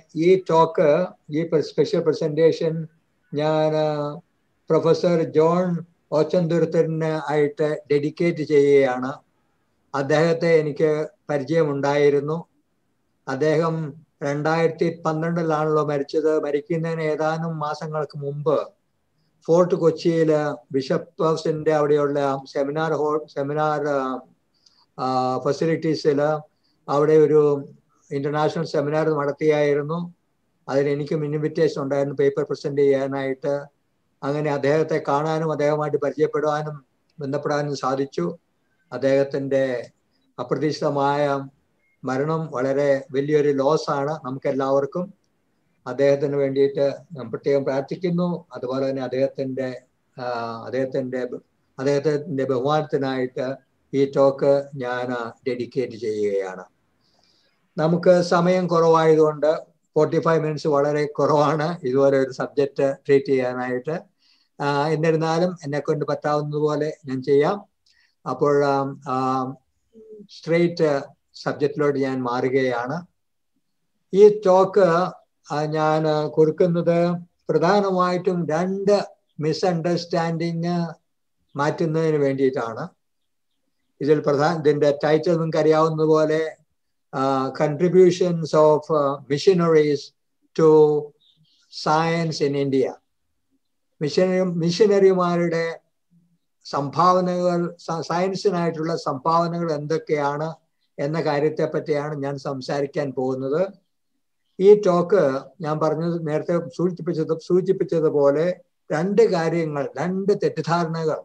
ഈ ടോക്ക് ഈ special presentation ഞാൻ പ്രൊഫസർ ജോൺ ഓച്ചന്തുരുത്തന് ആയിട്ട് ഡെഡിക്കേറ്റ് ചെയ്യുകയാണ് അദ്ദേഹത്തെ എനിക്ക് പരിചയമുണ്ടായിരുന്നു അദ്ദേഹം രണ്ടായിരത്തി പന്ത്രണ്ടിലാണല്ലോ മരിച്ചത് മരിക്കുന്നതിന് ഏതാനും മാസങ്ങൾക്ക് മുമ്പ് ഫോർട്ട് കൊച്ചിയിൽ ബിഷപ്പ് ഹൗസിന്റെ അവിടെയുള്ള സെമിനാർ ഹോൾ സെമിനാർ ഫെസിലിറ്റീസിൽ അവിടെ ഒരു ഇന്റർനാഷണൽ സെമിനാർ നടത്തിയായിരുന്നു അതിന് എനിക്കും ഇൻവിറ്റേഷൻ ഉണ്ടായിരുന്നു പേപ്പർ പ്രസന്റ് ചെയ്യാനായിട്ട് അങ്ങനെ അദ്ദേഹത്തെ കാണാനും അദ്ദേഹമായിട്ട് പരിചയപ്പെടുവാനും ബന്ധപ്പെടാനും സാധിച്ചു അദ്ദേഹത്തിന്റെ അപ്രതീക്ഷിതമായ മരണം വളരെ വലിയൊരു ലോസ് ആണ് നമുക്ക് എല്ലാവർക്കും അദ്ദേഹത്തിന് വേണ്ടിയിട്ട് ഞാൻ പ്രത്യേകം പ്രാർത്ഥിക്കുന്നു അതുപോലെ തന്നെ അദ്ദേഹത്തിന്റെ അദ്ദേഹത്തിന്റെ അദ്ദേഹത്തിന്റെ ബഹുമാനത്തിനായിട്ട് ഈ ടോക്ക് ഞാൻ ഡെഡിക്കേറ്റ് ചെയ്യുകയാണ് നമുക്ക് സമയം കുറവായതുകൊണ്ട് ഫോർട്ടി ഫൈവ് മിനിറ്റ്സ് വളരെ കുറവാണ് ഇതുപോലെ ഒരു സബ്ജക്റ്റ് ട്രീറ്റ് ചെയ്യാനായിട്ട് എന്നിരുന്നാലും എന്നെ കൊണ്ട് പറ്റാവുന്നതുപോലെ ഞാൻ ചെയ്യാം അപ്പോൾ സ്ട്രെയിറ്റ് സബ്ജക്റ്റിലോട്ട് ഞാൻ മാറുകയാണ് ഈ ടോക്ക് ഞാൻ കൊടുക്കുന്നത് പ്രധാനമായിട്ടും രണ്ട് മിസ്അണ്ടർസ്റ്റാൻഡിങ് മാറ്റുന്നതിന് വേണ്ടിയിട്ടാണ് ഇതിൽ പ്രധാന ഇതിന്റെ ടൈറ്റിൽ നിങ്ങൾക്ക് അറിയാവുന്ന പോലെ contributions of missionaries to science in India missionary മിഷനറിമാരുടെ സംഭാവനകൾ സയൻസിനായിട്ടുള്ള സംഭാവനകൾ എന്തൊക്കെയാണ് എന്ന കാര്യത്തെ പറ്റിയാണ് ഞാൻ സംസാരിക്കാൻ പോകുന്നത് ഈ ടോക്ക് ഞാൻ പറഞ്ഞത് നേരത്തെ സൂചിപ്പിച്ചത് സൂചിപ്പിച്ചതുപോലെ രണ്ട് കാര്യങ്ങൾ രണ്ട് തെറ്റിദ്ധാരണകൾ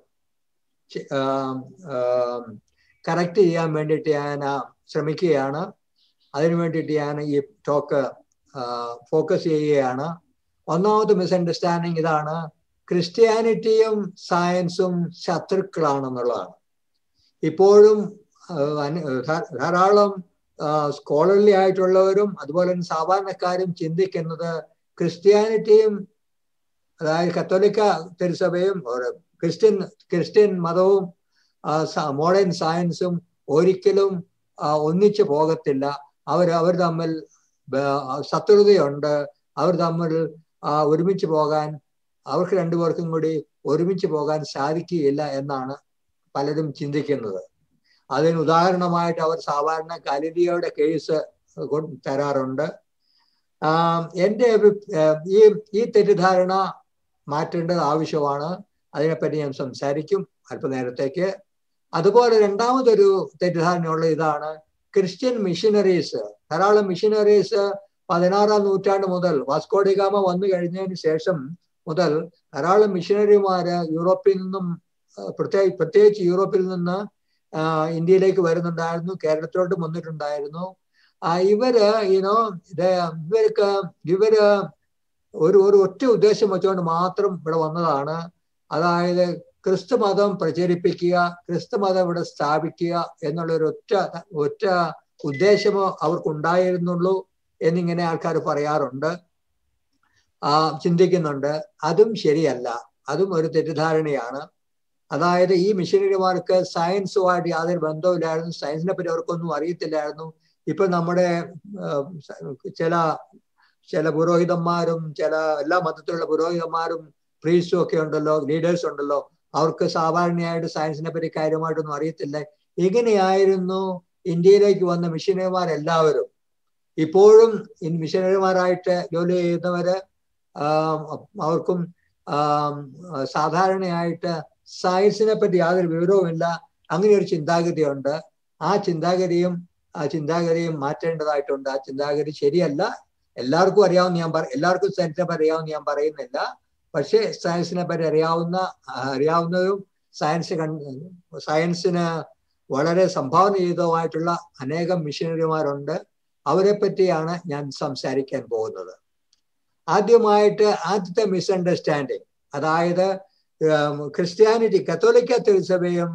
കറക്റ്റ് ചെയ്യാൻ വേണ്ടിയിട്ട് ഞാൻ ശ്രമിക്കുകയാണ് അതിനു വേണ്ടിയിട്ട് ഞാൻ ഈ ടോക്ക് ഫോക്കസ് ചെയ്യുകയാണ് ഒന്നാമത്തെ മിസ്അണ്ടർസ്റ്റാൻഡിങ് ഇതാണ് ക്രിസ്ത്യാനിറ്റിയും സയൻസും ശത്രുക്കളാണെന്നുള്ളതാണ് ഇപ്പോഴും ധാരാളം സ്കോളർലി ആയിട്ടുള്ളവരും അതുപോലെ തന്നെ സാധാരണക്കാരും ചിന്തിക്കുന്നത് ക്രിസ്ത്യാനിറ്റിയും അതായത് കത്തോലിക്ക തിരുസഭയും ക്രിസ്ത്യൻ ക്രിസ്ത്യൻ മതവും മോഡേൺ സയൻസും ഒരിക്കലും ഒന്നിച്ചു പോകത്തില്ല അവർ അവർ തമ്മിൽ ശത്രുതയുണ്ട് അവർ തമ്മിൽ ഒരുമിച്ച് പോകാൻ അവർക്ക് രണ്ടുപേർക്കും കൂടി ഒരുമിച്ച് പോകാൻ സാധിക്കുകയില്ല എന്നാണ് പലരും ചിന്തിക്കുന്നത് അതിന് ഉദാഹരണമായിട്ട് അവർ സാധാരണ കലിതിയുടെ കേസ് തരാറുണ്ട് എൻ്റെ ഈ ഈ തെറ്റിദ്ധാരണ മാറ്റേണ്ടത് ആവശ്യമാണ് അതിനെപ്പറ്റി ഞാൻ സംസാരിക്കും അല്പനേരത്തേക്ക് അതുപോലെ രണ്ടാമതൊരു തെറ്റിദ്ധാരണയുള്ള ഇതാണ് ക്രിസ്ത്യൻ മിഷനറീസ് ധാരാളം മിഷനറീസ് പതിനാറാം നൂറ്റാണ്ട് മുതൽ വാസ്കോഡിഗാമ വന്നു കഴിഞ്ഞതിന് ശേഷം മുതൽ ധാരാളം മിഷനറിമാര് യൂറോപ്പിൽ നിന്നും പ്രത്യേക പ്രത്യേകിച്ച് യൂറോപ്പിൽ നിന്ന് ഇന്ത്യയിലേക്ക് വരുന്നുണ്ടായിരുന്നു കേരളത്തിലോട്ട് വന്നിട്ടുണ്ടായിരുന്നു ഇവര് യുനോ ഇവർക്ക് ഇവര് ഒരു ഒരു ഒറ്റ ഉദ്ദേശം വെച്ചുകൊണ്ട് മാത്രം ഇവിടെ വന്നതാണ് അതായത് ക്രിസ്തു മതം പ്രചരിപ്പിക്കുക ക്രിസ്തു മതം ഇവിടെ സ്ഥാപിക്കുക എന്നുള്ള ഒരു ഒറ്റ ഒറ്റ ഉദ്ദേശമോ അവർക്കുണ്ടായിരുന്നുള്ളൂ എന്നിങ്ങനെ ആൾക്കാർ പറയാറുണ്ട് ആ ചിന്തിക്കുന്നുണ്ട് അതും ശരിയല്ല അതും ഒരു തെറ്റിദ്ധാരണയാണ് അതായത് ഈ മിഷനറിമാർക്ക് സയൻസുമായിട്ട് യാതൊരു ബന്ധവുമില്ലായിരുന്നു സയൻസിനെ പറ്റി അവർക്കൊന്നും അറിയത്തില്ലായിരുന്നു ഇപ്പൊ നമ്മുടെ ചില ചില പുരോഹിതന്മാരും ചില എല്ലാ മതത്തിലുള്ള പുരോഹിതന്മാരും പ്രീസ്റ്റും ഒക്കെ ഉണ്ടല്ലോ ലീഡേഴ്സ് ഉണ്ടല്ലോ അവർക്ക് സാധാരണയായിട്ട് സയൻസിനെ പറ്റി കാര്യമായിട്ടൊന്നും അറിയത്തില്ല എങ്ങനെയായിരുന്നു ഇന്ത്യയിലേക്ക് വന്ന മിഷനറിമാരെല്ലാവരും ഇപ്പോഴും മിഷനറിമാരായിട്ട് ജോലി ചെയ്യുന്നവര് അവർക്കും സാധാരണയായിട്ട് സയൻസിനെ പറ്റി യാതൊരു വിവരവുമില്ല അങ്ങനെ ഒരു ചിന്താഗതിയുണ്ട് ആ ചിന്താഗതിയും ആ ചിന്താഗതിയും മാറ്റേണ്ടതായിട്ടുണ്ട് ആ ചിന്താഗതി ശരിയല്ല എല്ലാവർക്കും അറിയാവുന്ന ഞാൻ പറ എല്ലാവർക്കും സയൻസിനെ പറ്റി അറിയാവുന്ന ഞാൻ പറയുന്നില്ല പക്ഷേ സയൻസിനെ പറ്റി അറിയാവുന്ന അറിയാവുന്നതും സയൻസ് സയൻസിന് വളരെ സംഭാവന ചെയ്തതുമായിട്ടുള്ള അനേകം മിഷനറിമാരുണ്ട് അവരെ പറ്റിയാണ് ഞാൻ സംസാരിക്കാൻ പോകുന്നത് ആദ്യമായിട്ട് ആദ്യത്തെ മിസ്അണ്ടർസ്റ്റാൻഡിങ് അതായത് ക്രിസ്ത്യാനിറ്റി കത്തോലിക്ക തിരുസഭയും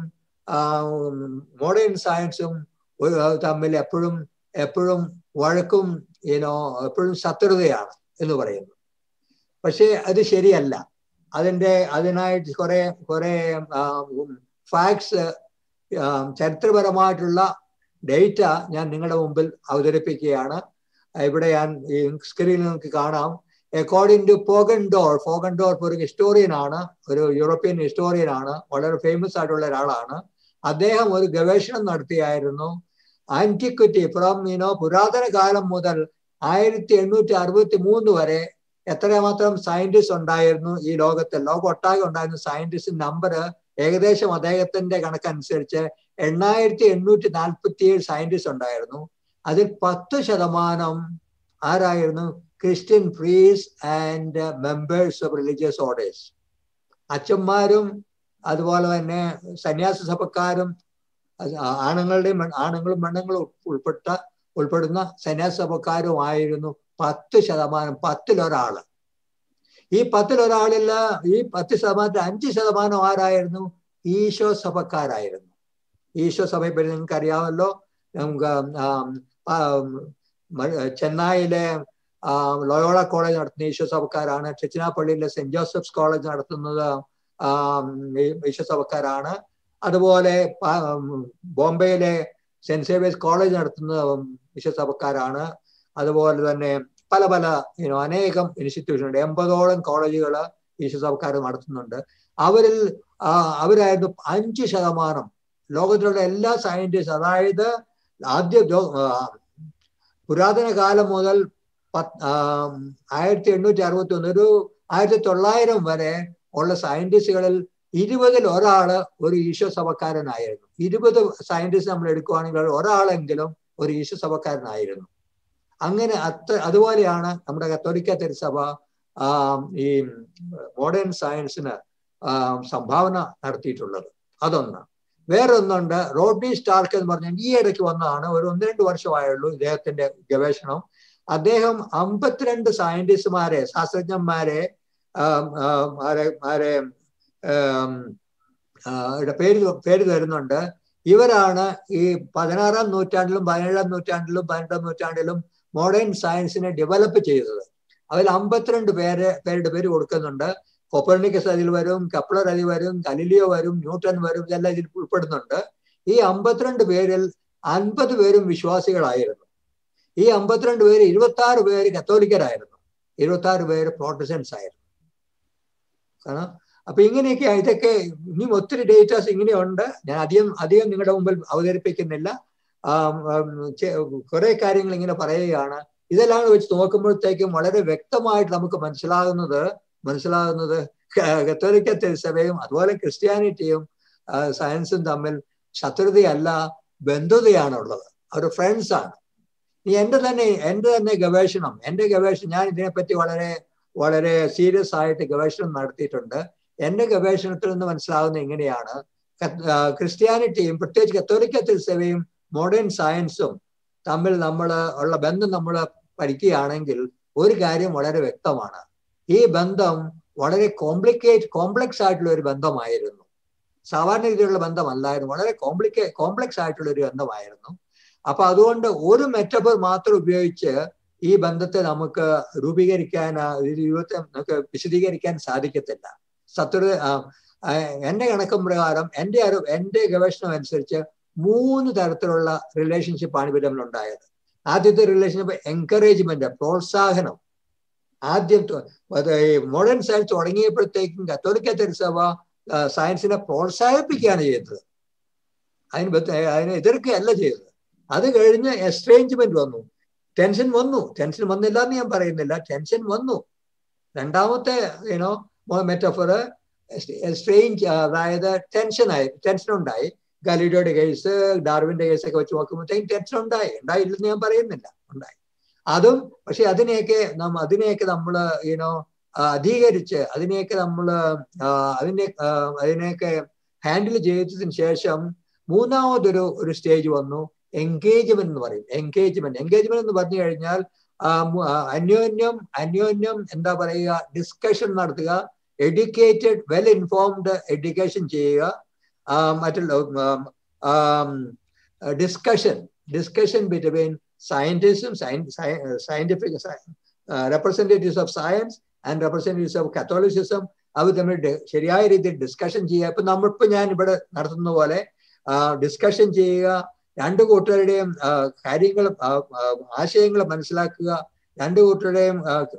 മോഡേൺ സയൻസും തമ്മിൽ എപ്പോഴും എപ്പോഴും വഴക്കും ഏനോ എപ്പോഴും ശത്രുതയാണ് എന്ന് പറയുന്നു പക്ഷേ അത് ശരിയല്ല അതിൻ്റെ അതിനായിട്ട് കുറെ കുറെ ഫാക്ട്സ് ചരിത്രപരമായിട്ടുള്ള ഡേറ്റ ഞാൻ നിങ്ങളുടെ മുമ്പിൽ അവതരിപ്പിക്കുകയാണ് ഇവിടെ ഞാൻ ഈ സ്ക്രീനിൽ നിങ്ങൾക്ക് കാണാം അക്കോർഡിംഗ് ടു പോഗൻഡോർ പോഗൻഡോർ ഒരു ഹിസ്റ്റോറിയൻ ആണ് ഒരു യൂറോപ്യൻ ഹിസ്റ്റോറിയൻ ആണ് വളരെ ഫേമസ് ആയിട്ടുള്ള ഒരാളാണ് അദ്ദേഹം ഒരു ഗവേഷണം നടത്തിയായിരുന്നു ആന്റിക്വിറ്റി ഫ്രം യുനോ പുരാതന കാലം മുതൽ ആയിരത്തി എണ്ണൂറ്റി അറുപത്തി മൂന്ന് വരെ എത്രമാത്രം സയന്റിസ്റ്റ് ഉണ്ടായിരുന്നു ഈ ലോകത്തിൽ ലോകം ഒട്ടാകെ ഉണ്ടായിരുന്ന സയന്റിസ്റ്റ് നമ്പർ ഏകദേശം അദ്ദേഹത്തിന്റെ കണക്കനുസരിച്ച് എണ്ണായിരത്തി എണ്ണൂറ്റി നാൽപ്പത്തി ഏഴ് സയന്റിസ്റ്റ് ഉണ്ടായിരുന്നു അതിൽ പത്ത് ശതമാനം ആരായിരുന്നു christian priests and members of religious orders അച്ഛന്മാരും അതുപോലെ തന്നെ സന്യാസ സഭക്കാരും ആണുങ്ങളുടെയും ആണുങ്ങളും പെണ്ണുങ്ങളും ഉൾപ്പെട്ട ഉൾപ്പെടുന്ന സന്യാസ സഭക്കാരുമായിരുന്നു പത്ത് ശതമാനം പത്തിലൊരാള് ഈ പത്തിലൊരാളില്ല ഈ പത്ത് ശതമാനത്തിൽ അഞ്ച് ശതമാനം ആരായിരുന്നു ഈശോ സഭക്കാരായിരുന്നു ഈശോ സഭയെ പറ്റി നിങ്ങൾക്ക് അറിയാമല്ലോ നമുക്ക് ചെന്നൈയിലെ ലോയോള കോളേജ് നടത്തുന്ന ഈശോ സഭക്കാരാണ് ചെച്ചിനാപ്പള്ളിയിലെ സെന്റ് ജോസഫ്സ് കോളേജ് നടത്തുന്നത് ഈശോ സഭക്കാരാണ് അതുപോലെ ബോംബെയിലെ സെന്റ് സേവിയേഴ്സ് കോളേജ് നടത്തുന്നത് ഈശോ സഭക്കാരാണ് അതുപോലെ തന്നെ പല പല യുനോ അനേകം ഇൻസ്റ്റിറ്റ്യൂഷൻ ഉണ്ട് എൺപതോളം കോളേജുകൾ ഈശോ സഭക്കാർ നടത്തുന്നുണ്ട് അവരിൽ അവരായിരുന്നു അഞ്ച് ശതമാനം ലോകത്തിലുള്ള എല്ലാ സയന്റിസ്റ്റ് അതായത് ആദ്യ പുരാതന കാലം മുതൽ ആയിരത്തി എണ്ണൂറ്റി അറുപത്തി ഒന്ന് ഒരു ആയിരത്തി തൊള്ളായിരം വരെ ഉള്ള സയന്റിസ്റ്റുകളിൽ ഇരുപതിൽ ഒരാള് ഒരു ഈശോ സഭക്കാരനായിരുന്നു ഇരുപത് സയന്റിസ്റ്റ് നമ്മൾ എടുക്കുകയാണെങ്കിൽ ഒരാളെങ്കിലും ഒരു ഈശോ സഭക്കാരനായിരുന്നു അങ്ങനെ അത്ര അതുപോലെയാണ് നമ്മുടെ കത്തോലിക്ക തിരുസഭ ഈ മോഡേൺ സയൻസിന് സംഭാവന നടത്തിയിട്ടുള്ളത് അതൊന്ന് വേറൊന്നുണ്ട് റോഡ്നി സ്റ്റാർക്ക് എന്ന് പറഞ്ഞാൽ ഈ ഇടയ്ക്ക് വന്നതാണ് ഒരു ഒന്ന് രണ്ട് വർഷമായുള്ളൂ ഇദ്ദേഹത്തിന്റെ ഗവേഷണം അദ്ദേഹം അമ്പത്തിരണ്ട് സയന്റിസ്റ്റുമാരെ ശാസ്ത്രജ്ഞന്മാരെ ആരെ പേര് പേര് തരുന്നുണ്ട് ഇവരാണ് ഈ പതിനാറാം നൂറ്റാണ്ടിലും പതിനേഴാം നൂറ്റാണ്ടിലും പതിനെട്ടാം നൂറ്റാണ്ടിലും മോഡേൺ സയൻസിനെ ഡെവലപ്പ് ചെയ്തത് അതിൽ അമ്പത്തിരണ്ട് പേര് പേരുടെ പേര് കൊടുക്കുന്നുണ്ട് കൊപ്പർണിക്കസ് അതിൽ വരും കപ്ലർ അതിൽ വരും ഗലിലിയോ വരും ന്യൂട്ടൺ വരും ഇതെല്ലാം ഇതിൽ ഉൾപ്പെടുന്നുണ്ട് ഈ അമ്പത്തിരണ്ട് പേരിൽ അൻപത് പേരും വിശ്വാസികളായിരുന്നു ഈ അമ്പത്തിരണ്ട് പേര് ഇരുപത്തി ആറ് പേര് കത്തോലിക്കരായിരുന്നു ഇരുപത്തി ആറ് പേര് പ്രോട്ടസ്റ്റൻസ് ആയിരുന്നു കാരണം അപ്പൊ ഇങ്ങനെയൊക്കെ ഇതൊക്കെ ഇനിയും ഒത്തിരി ഡേറ്റാസ് ഇങ്ങനെയുണ്ട് ഞാൻ അധികം അധികം നിങ്ങളുടെ മുമ്പിൽ അവതരിപ്പിക്കുന്നില്ല കുറെ കാര്യങ്ങൾ ഇങ്ങനെ പറയുകയാണ് ഇതെല്ലാം വെച്ച് നോക്കുമ്പോഴത്തേക്കും വളരെ വ്യക്തമായിട്ട് നമുക്ക് മനസ്സിലാകുന്നത് മനസ്സിലാകുന്നത് കത്തോലിക്ക തിരുസഭയും അതുപോലെ ക്രിസ്ത്യാനിറ്റിയും സയൻസും തമ്മിൽ ശത്രുതയല്ല ബന്ധുതയാണ് ഉള്ളത് അവർ ഫ്രണ്ട്സ് ആണ് ഈ എൻ്റെ തന്നെ എൻ്റെ തന്നെ ഗവേഷണം എൻ്റെ ഗവേഷണം ഞാൻ ഇതിനെപ്പറ്റി വളരെ വളരെ സീരിയസ് ആയിട്ട് ഗവേഷണം നടത്തിയിട്ടുണ്ട് എൻ്റെ ഗവേഷണത്തിൽ നിന്ന് മനസ്സിലാകുന്ന എങ്ങനെയാണ് ക്രിസ്ത്യാനിറ്റിയും പ്രത്യേകിച്ച് കത്തോലിക്ക തിരുസഭയും മോഡേൺ സയൻസും തമ്മിൽ നമ്മൾ ഉള്ള ബന്ധം നമ്മൾ പഠിക്കുകയാണെങ്കിൽ ഒരു കാര്യം വളരെ വ്യക്തമാണ് ഈ ബന്ധം വളരെ കോംപ്ലിക്കേറ്റ് കോംപ്ലക്സ് ആയിട്ടുള്ള ഒരു ബന്ധമായിരുന്നു സാധാരണ രീതിയിലുള്ള ബന്ധമല്ലായിരുന്നു വളരെ കോംപ്ലിക്കേ കോംപ്ലക്സ് ആയിട്ടുള്ള ഒരു ബന്ധമായിരുന്നു അപ്പൊ അതുകൊണ്ട് ഒരു മെറ്റഫർ മാത്രം ഉപയോഗിച്ച് ഈ ബന്ധത്തെ നമുക്ക് രൂപീകരിക്കാൻ ജീവിതത്തെ നമുക്ക് വിശദീകരിക്കാൻ സാധിക്കത്തില്ല സത്വര എന്റെ കണക്കും പ്രകാരം എൻ്റെ അറിവ് എൻ്റെ ഗവേഷണം അനുസരിച്ച് മൂന്ന് തരത്തിലുള്ള റിലേഷൻഷിപ്പാണ് ഇവർ തമ്മിൽ ഉണ്ടായത് ആദ്യത്തെ റിലേഷൻഷിപ്പ് എൻകറേജ്മെന്റ് പ്രോത്സാഹനം ആദ്യം മോഡേൺ സയൻസ് തുടങ്ങിയപ്പോഴത്തേക്കും കത്തോലിക്ക തിരുസഭ സയൻസിനെ പ്രോത്സാഹിപ്പിക്കുകയാണ് ചെയ്തത് അതിന് അതിനെ എതിർക്കുകയല്ല ചെയ്തത് അത് കഴിഞ്ഞ് എക്സ്ട്രേഞ്ച്മെന്റ് വന്നു ടെൻഷൻ വന്നു ടെൻഷൻ വന്നില്ല എന്ന് ഞാൻ പറയുന്നില്ല ടെൻഷൻ വന്നു രണ്ടാമത്തെ യുനോ മെറ്റഫർ സ്ട്രേഞ്ച് അതായത് ടെൻഷനായി ടെൻഷൻ ഉണ്ടായി ഗലീഡോയുടെ കേസ് ഡാർവിന്റെ കേസൊക്കെ വെച്ച് നോക്കുമ്പോഴത്തേക്കും ടെൻഷൻ ഉണ്ടായി ഉണ്ടായില്ലെന്ന് ഞാൻ പറയുന്നില്ല ഉണ്ടായി അതും പക്ഷെ അതിനെയൊക്കെ നമ്മ അതിനെയൊക്കെ നമ്മൾ യുനോ അധികരിച്ച് അതിനെയൊക്കെ നമ്മൾ അതിനെ അതിനെയൊക്കെ ഹാൻഡിൽ ചെയ്തതിന് ശേഷം മൂന്നാമതൊരു ഒരു സ്റ്റേജ് വന്നു എൻഗേജ്മെന്റ് എന്ന് പറയും എൻഗേജ്മെന്റ് എൻഗേജ്മെന്റ് എന്ന് പറഞ്ഞു കഴിഞ്ഞാൽ അന്യോന്യം അന്യോന്യം എന്താ പറയുക ഡിസ്കഷൻ നടത്തുക എഡ്യൂക്കേറ്റഡ് വെൽ ഇൻഫോംഡ് എഡ്യൂക്കേഷൻ ചെയ്യുക മറ്റുള്ള ഡിസ്കഷൻ ഡിസ്കഷൻ ബിറ്റ്വീൻ സയന്റിസ്റ്റും scientific representatives of science and representatives of Catholicism അവർ തമ്മിൽ ശരിയായ രീതിയിൽ ഡിസ്കഷൻ ചെയ്യുക ഇപ്പൊ നമ്മളിപ്പോ ഞാൻ ഇവിടെ നടത്തുന്ന പോലെ ഡിസ്കഷൻ ചെയ്യുക രണ്ടു കൂട്ടരുടെയും കാര്യങ്ങൾ ആശയങ്ങൾ മനസ്സിലാക്കുക രണ്ടു കൂട്ടരുടെയും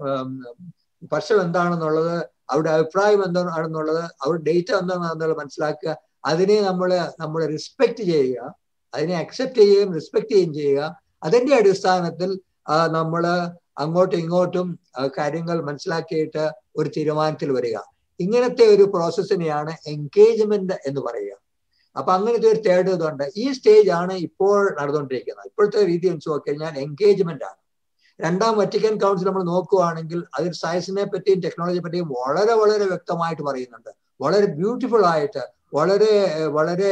പക്ഷം എന്താണെന്നുള്ളത് അവരുടെ അഭിപ്രായം എന്താണെന്നുള്ളത് അവരുടെ ഡേറ്റ എന്താണെന്നുള്ളത് മനസ്സിലാക്കുക അതിനെ നമ്മൾ നമ്മൾ റെസ്പെക്ട് ചെയ്യുക അതിനെ അക്സെപ്റ്റ് ചെയ്യുകയും റെസ്പെക്ട് ചെയ്യുകയും ചെയ്യുക അതിന്റെ അടിസ്ഥാനത്തിൽ നമ്മൾ അങ്ങോട്ടും ഇങ്ങോട്ടും കാര്യങ്ങൾ മനസ്സിലാക്കിയിട്ട് ഒരു തീരുമാനത്തിൽ വരിക ഇങ്ങനത്തെ ഒരു പ്രോസസ്സിനെയാണ് എൻഗേജ്മെന്റ് എന്ന് പറയുക അപ്പൊ അങ്ങനത്തെ ഒരു തേർഡ് ഇതുണ്ട് ഈ സ്റ്റേജ് ആണ് ഇപ്പോൾ നടന്നുകൊണ്ടിരിക്കുന്നത് ഇപ്പോഴത്തെ രീതി വെച്ച് നോക്കിക്കഴിഞ്ഞാൽ എൻഗേജ്മെന്റ് ആണ് രണ്ടാം വറ്റിക്കൻ കൗൺസിൽ നമ്മൾ നോക്കുകയാണെങ്കിൽ അതിൽ സയൻസിനെ പറ്റിയും ടെക്നോളജിയെ പറ്റിയും വളരെ വളരെ വ്യക്തമായിട്ട് പറയുന്നുണ്ട് വളരെ ബ്യൂട്ടിഫുൾ ആയിട്ട് വളരെ വളരെ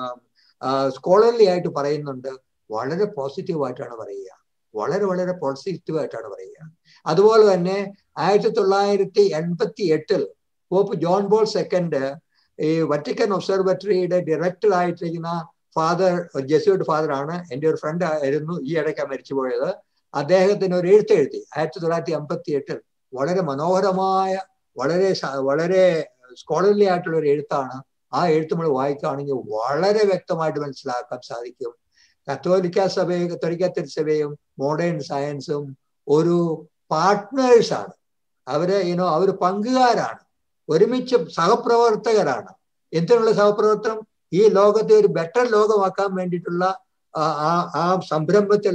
സ്കോളർലി ആയിട്ട് പറയുന്നുണ്ട് വളരെ പോസിറ്റീവ് ആയിട്ടാണ് പറയുക വളരെ വളരെ പോസിറ്റീവ് ആയിട്ടാണ് പറയുക അതുപോലെ തന്നെ ആയിരത്തി തൊള്ളായിരത്തി എൺപത്തി എട്ടിൽ പോപ്പ് ജോൺ ബോൾ സെക്കൻഡ് ഈ വറ്റിക്കൻ ഒബ്സർവറ്ററിയുടെ ഡയറക്ടർ ആയിട്ടിരിക്കുന്ന ഫാദർ ജെസ്യൂട്ട് ഫാദർ ആണ് എൻ്റെ ഒരു ഫ്രണ്ട് ആയിരുന്നു ഈ ഇടയ്ക്ക് മരിച്ചുപോയത് അദ്ദേഹത്തിന് ഒരു എഴുത്തെഴുതി ആയിരത്തി തൊള്ളായിരത്തി അമ്പത്തി എട്ടിൽ വളരെ മനോഹരമായ വളരെ വളരെ സ്കോളർലി ആയിട്ടുള്ള ഒരു എഴുത്താണ് ആ എഴുത്ത് നമ്മൾ വായിക്കുകയാണെങ്കിൽ വളരെ വ്യക്തമായിട്ട് മനസ്സിലാക്കാൻ സാധിക്കും കത്തോലിക്ക സഭയും കത്തോലിക്ക തിരുസഭയും മോഡേൺ സയൻസും ഒരു പാർട്ട്നേഴ്സാണ് അവര് യുനോ അവർ പങ്കുകാരാണ് ഒരുമിച്ച് സഹപ്രവർത്തകരാണ് എന്തിനുള്ള സഹപ്രവർത്തനം ഈ ലോകത്തെ ഒരു ബെറ്റർ ലോകമാക്കാൻ വേണ്ടിയിട്ടുള്ള ആ ആ സംരംഭത്തിൽ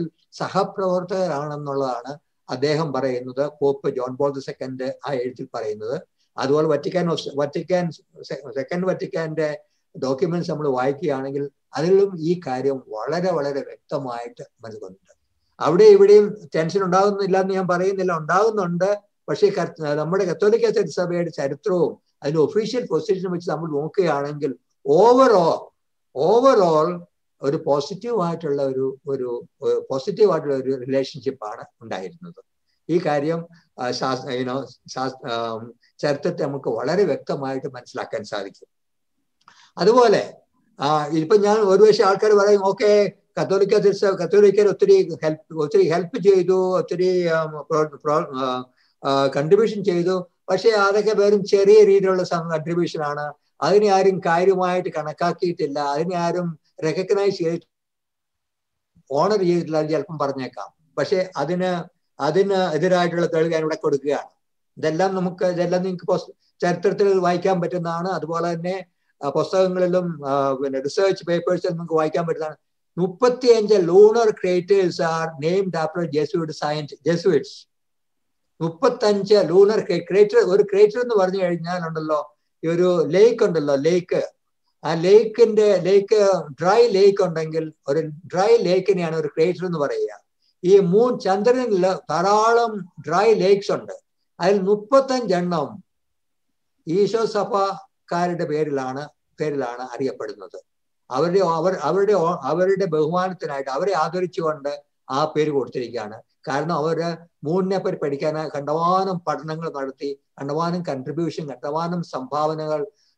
സഹപ്രവർത്തകരാണെന്നുള്ളതാണ് അദ്ദേഹം പറയുന്നത് pope John Paul the second ആ എഴുത്തിൽ പറയുന്നത് അതുപോലെ വറ്റിക്കാൻ വറ്റിക്കാൻ സെക്കൻഡ് വറ്റിക്കാന്റെ ഡോക്യുമെന്റ്സ് നമ്മൾ വായിക്കുകയാണെങ്കിൽ അതിലും ഈ കാര്യം വളരെ വളരെ വ്യക്തമായിട്ട് നൽകുന്നുണ്ട് അവിടെ ഇവിടെയും ടെൻഷൻ ഉണ്ടാകുന്നില്ല എന്ന് ഞാൻ പറയുന്നില്ല ഉണ്ടാകുന്നുണ്ട് പക്ഷേ നമ്മുടെ കത്തോലിക്ക സഭയുടെ ചരിത്രവും അതിന്റെ ഒഫീഷ്യൽ പൊസിഷനും വെച്ച് നമ്മൾ നോക്കുകയാണെങ്കിൽ ഓവറോൾ ഓവറോൾ ഒരു പോസിറ്റീവ് ആയിട്ടുള്ള ഒരു ഒരു പോസിറ്റീവ് ആയിട്ടുള്ള ഒരു റിലേഷൻഷിപ്പാണ് ഉണ്ടായിരുന്നത് ഈ കാര്യം യുനോ ചരിത്രത്തെ നമുക്ക് വളരെ വ്യക്തമായിട്ട് മനസ്സിലാക്കാൻ സാധിക്കും അതുപോലെ ഇപ്പൊ ഞാൻ ഒരുപക്ഷെ ആൾക്കാർ പറയും ഓക്കെ കത്തോലിക്ക കത്തോലിക്കർ ഒത്തിരി ഹെൽപ്പ് ഒത്തിരി ഹെൽപ്പ് ചെയ്തു ഒത്തിരി കൺട്രിബ്യൂഷൻ ചെയ്തു പക്ഷെ അതൊക്കെ വെറും ചെറിയ രീതിയിലുള്ള കൺട്രിബ്യൂഷൻ ആണ് അതിനെ ആരും കാര്യമായിട്ട് കണക്കാക്കിയിട്ടില്ല അതിനെ ആരും റെക്കഗ്നൈസ് ചെയ്തിട്ട് ഓണർ ചെയ്തിട്ടില്ല ചിലപ്പം പറഞ്ഞേക്കാം പക്ഷെ അതിന് അതിന് എതിരായിട്ടുള്ള തെളിവ് ഞാൻ ഇവിടെ കൊടുക്കുകയാണ് ഇതെല്ലാം നമുക്ക് ഇതെല്ലാം നിങ്ങൾക്ക് ചരിത്രത്തിൽ വായിക്കാൻ പറ്റുന്നതാണ് അതുപോലെ തന്നെ പുസ്തകങ്ങളിലും പിന്നെ റിസർച്ച് പേപ്പേഴ്സിലും നിങ്ങൾക്ക് വായിക്കാൻ പറ്റുന്നതാണ് മുപ്പത്തിയഞ്ച് lunar craters are named after Jesuit science Jesuits മുപ്പത്തഞ്ച് ലൂണർ ക്രേറ്റർ ഒരു ക്രേറ്റർ എന്ന് പറഞ്ഞു കഴിഞ്ഞാൽ ഉണ്ടല്ലോ ഈ ഒരു ലേക്ക് ഉണ്ടല്ലോ ലേക്ക് ആ ലേക്കിന്റെ ലേക്ക് ഡ്രൈ ലേക്ക് ഉണ്ടെങ്കിൽ ഒരു ഡ്രൈ ലേക്കിനെയാണ് ഒരു ക്രേറ്റർ എന്ന് പറയുക ഈ മൂൺ ചന്ദ്രനിൽ ധാരാളം ഡ്രൈ ലേക്സ് ഉണ്ട് അതിൽ മുപ്പത്തഞ്ചെണ്ണം ഈശോ സഭക്കാരുടെ പേരിലാണ് പേരിലാണ് അറിയപ്പെടുന്നത് അവരുടെ അവർ അവരുടെ അവരുടെ ബഹുമാനത്തിനായിട്ട് അവരെ ആദരിച്ചുകൊണ്ട് ആ പേര് കൊടുത്തിരിക്കുകയാണ് കാരണം അവര് മൂന്നിനെ പറ്റി പഠിക്കാൻ കണ്ടമാനം പഠനങ്ങൾ നടത്തി കണ്ടമാനം കൺട്രിബ്യൂഷൻ കണ്ടമാനം സംഭാവനകൾ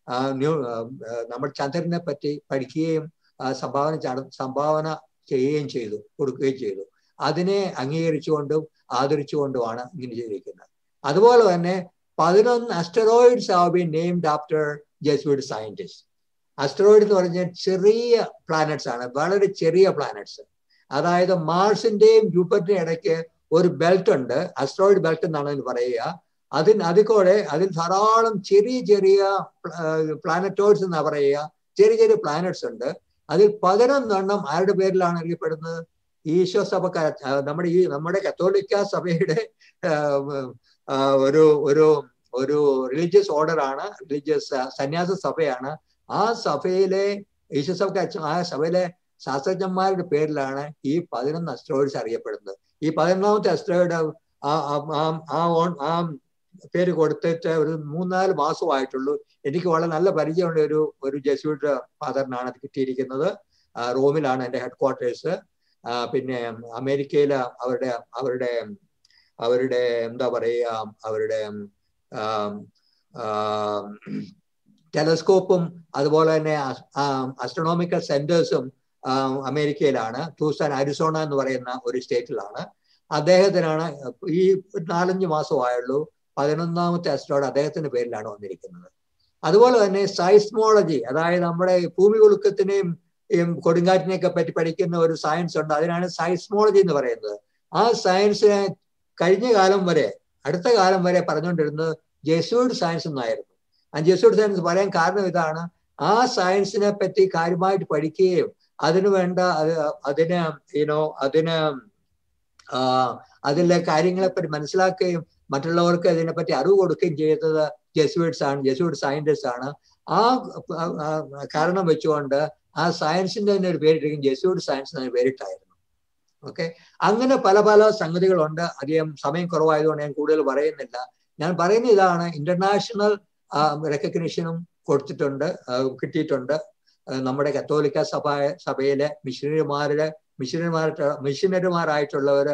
നമ്മൾ ചന്ദ്രനെ പറ്റി പഠിക്കുകയും സംഭാവന സംഭാവന ചെയ്യുകയും ചെയ്തു കൊടുക്കുകയും ചെയ്തു അതിനെ അംഗീകരിച്ചുകൊണ്ടും ആദരിച്ചുകൊണ്ടുമാണ് ഇങ്ങനെ ചെയ്തിരിക്കുന്നത് അതുപോലെ തന്നെ പതിനൊന്ന് asteroids have been named after Jesuit scientist asteroid എന്ന് പറഞ്ഞാൽ ചെറിയ പ്ലാനറ്റ്സ് ആണ് വളരെ ചെറിയ പ്ലാനറ്റ്സ് അതായത് മാർസിന്റെയും ജൂപ്പിറ്ററിന്റെയും ഇടയ്ക്ക് ഒരു ബെൽറ്റ് ഉണ്ട് അസ്ട്രോയിഡ് ബെൽറ്റ് എന്നാണ് അതിന് പറയുക അതിന് അതിക്കൂടെ അതിൽ ധാരാളം ചെറിയ ചെറിയ പ്ലാനറ്റോയിഡ്സ് എന്നാ പറയുക ചെറിയ ചെറിയ പ്ലാനറ്റ്സ് ഉണ്ട് അതിൽ പതിനൊന്നെണ്ണം ആരുടെ പേരിലാണ് അറിയപ്പെടുന്നത് ഈശോ സഭക്കാർ നമ്മുടെ ഈ നമ്മുടെ കത്തോലിക്ക സഭയുടെ ഒരു ഒരു ഒരു റിലീജിയസ് ഓർഡർ ആണ് റിലീജിയസ് സന്യാസ സഭയാണ് ആ സഭയിലെ ഈശോ സഭക്കാർ ആ സഭയിലെ ശാസ്ത്രജ്ഞന്മാരുടെ പേരിലാണ് ഈ പതിനൊന്ന് അസ്ട്രോയിഡ്സ് അറിയപ്പെടുന്നത് ഈ പതിനൊന്നാമത്തെ അസ്ട്രോയിഡ് ആ ആ പേര് കൊടുത്തിട്ട് ഒരു മൂന്നാല് മാസമായിട്ടുള്ളൂ എനിക്ക് വളരെ നല്ല പരിചയമുള്ള ഒരു ഒരു ജെസ്യൂട്ട് ഫാദറിനാണ് അത് കിട്ടിയിരിക്കുന്നത് റോമിലാണ് എൻ്റെ ഹെഡ് ക്വാർട്ടേഴ്സ് പിന്നെ അമേരിക്കയിലെ അവരുടെ അവരുടെ അവരുടെ എന്താ പറയുക അവരുടെ ടെലസ്കോപ്പും അതുപോലെ തന്നെ അസ്ട്രോണോമിക്കൽ സെന്റേഴ്സും അമേരിക്കയിലാണ് ടൂസാൻ അരിസോണ എന്ന് പറയുന്ന ഒരു സ്റ്റേറ്റിലാണ് അദ്ദേഹത്തിനാണ് ഈ നാലഞ്ച് മാസമായുള്ളൂ പതിനൊന്നാമത്തെ അസ്ട്രോയിഡ് അദ്ദേഹത്തിന്റെ പേരിലാണ് വന്നിരിക്കുന്നത് അതുപോലെ തന്നെ സൈസ്മോളജി അതായത് നമ്മുടെ ഭൂമി കുലുക്കത്തിനെയും ഈ കൊടുങ്കാറ്റിനെയൊക്കെ പറ്റി പഠിക്കുന്ന ഒരു സയൻസ് ഉണ്ട് അതിനാണ് സൈസ്മോളജി എന്ന് പറയുന്നത് ആ സയൻസിനെ കഴിഞ്ഞ കാലം വരെ അടുത്ത കാലം വരെ പറഞ്ഞുകൊണ്ടിരുന്നത് ജെസ്യൂഡ് സയൻസ് എന്നായിരുന്നു ആ ജെസ്യൂഡ് സയൻസ് പറയാൻ കാരണം ഇതാണ് ആ സയൻസിനെ പറ്റി കാര്യമായിട്ട് പഠിക്കുകയും അതിനു വേണ്ട അതിന് യുനോ അതിന് അതിലെ കാര്യങ്ങളെ പറ്റി മനസ്സിലാക്കുകയും മറ്റുള്ളവർക്ക് അതിനെപ്പറ്റി അറിവ് കൊടുക്കുകയും ചെയ്തത് ജെസ്യൂഡ്സ് ആണ് ജെസ്യൂഡ് സയന്റിസ്റ്റ് ആണ് ആ കാരണം വെച്ചുകൊണ്ട് ആ സയൻസിന്റെ തന്നെ ഒരു പേരിട്ടിരിക്കും ജെസ്യൂഡ് സയൻസ് എന്ന പേരിട്ടായിരുന്നു ഓക്കെ അങ്ങനെ പല പല സംഗതികളുണ്ട് അധികം സമയം കുറവായതുകൊണ്ട് ഞാൻ കൂടുതൽ പറയുന്നില്ല ഞാൻ പറയുന്ന ഇതാണ് ഇന്റർനാഷണൽ റെക്കഗ്നിഷനും കൊടുത്തിട്ടുണ്ട് കിട്ടിയിട്ടുണ്ട് നമ്മുടെ കത്തോലിക്ക സഭ സഭയിലെ മിഷനറിമാരുടെ മിഷനറിമാർ മിഷനറിമാരായിട്ടുള്ളവർ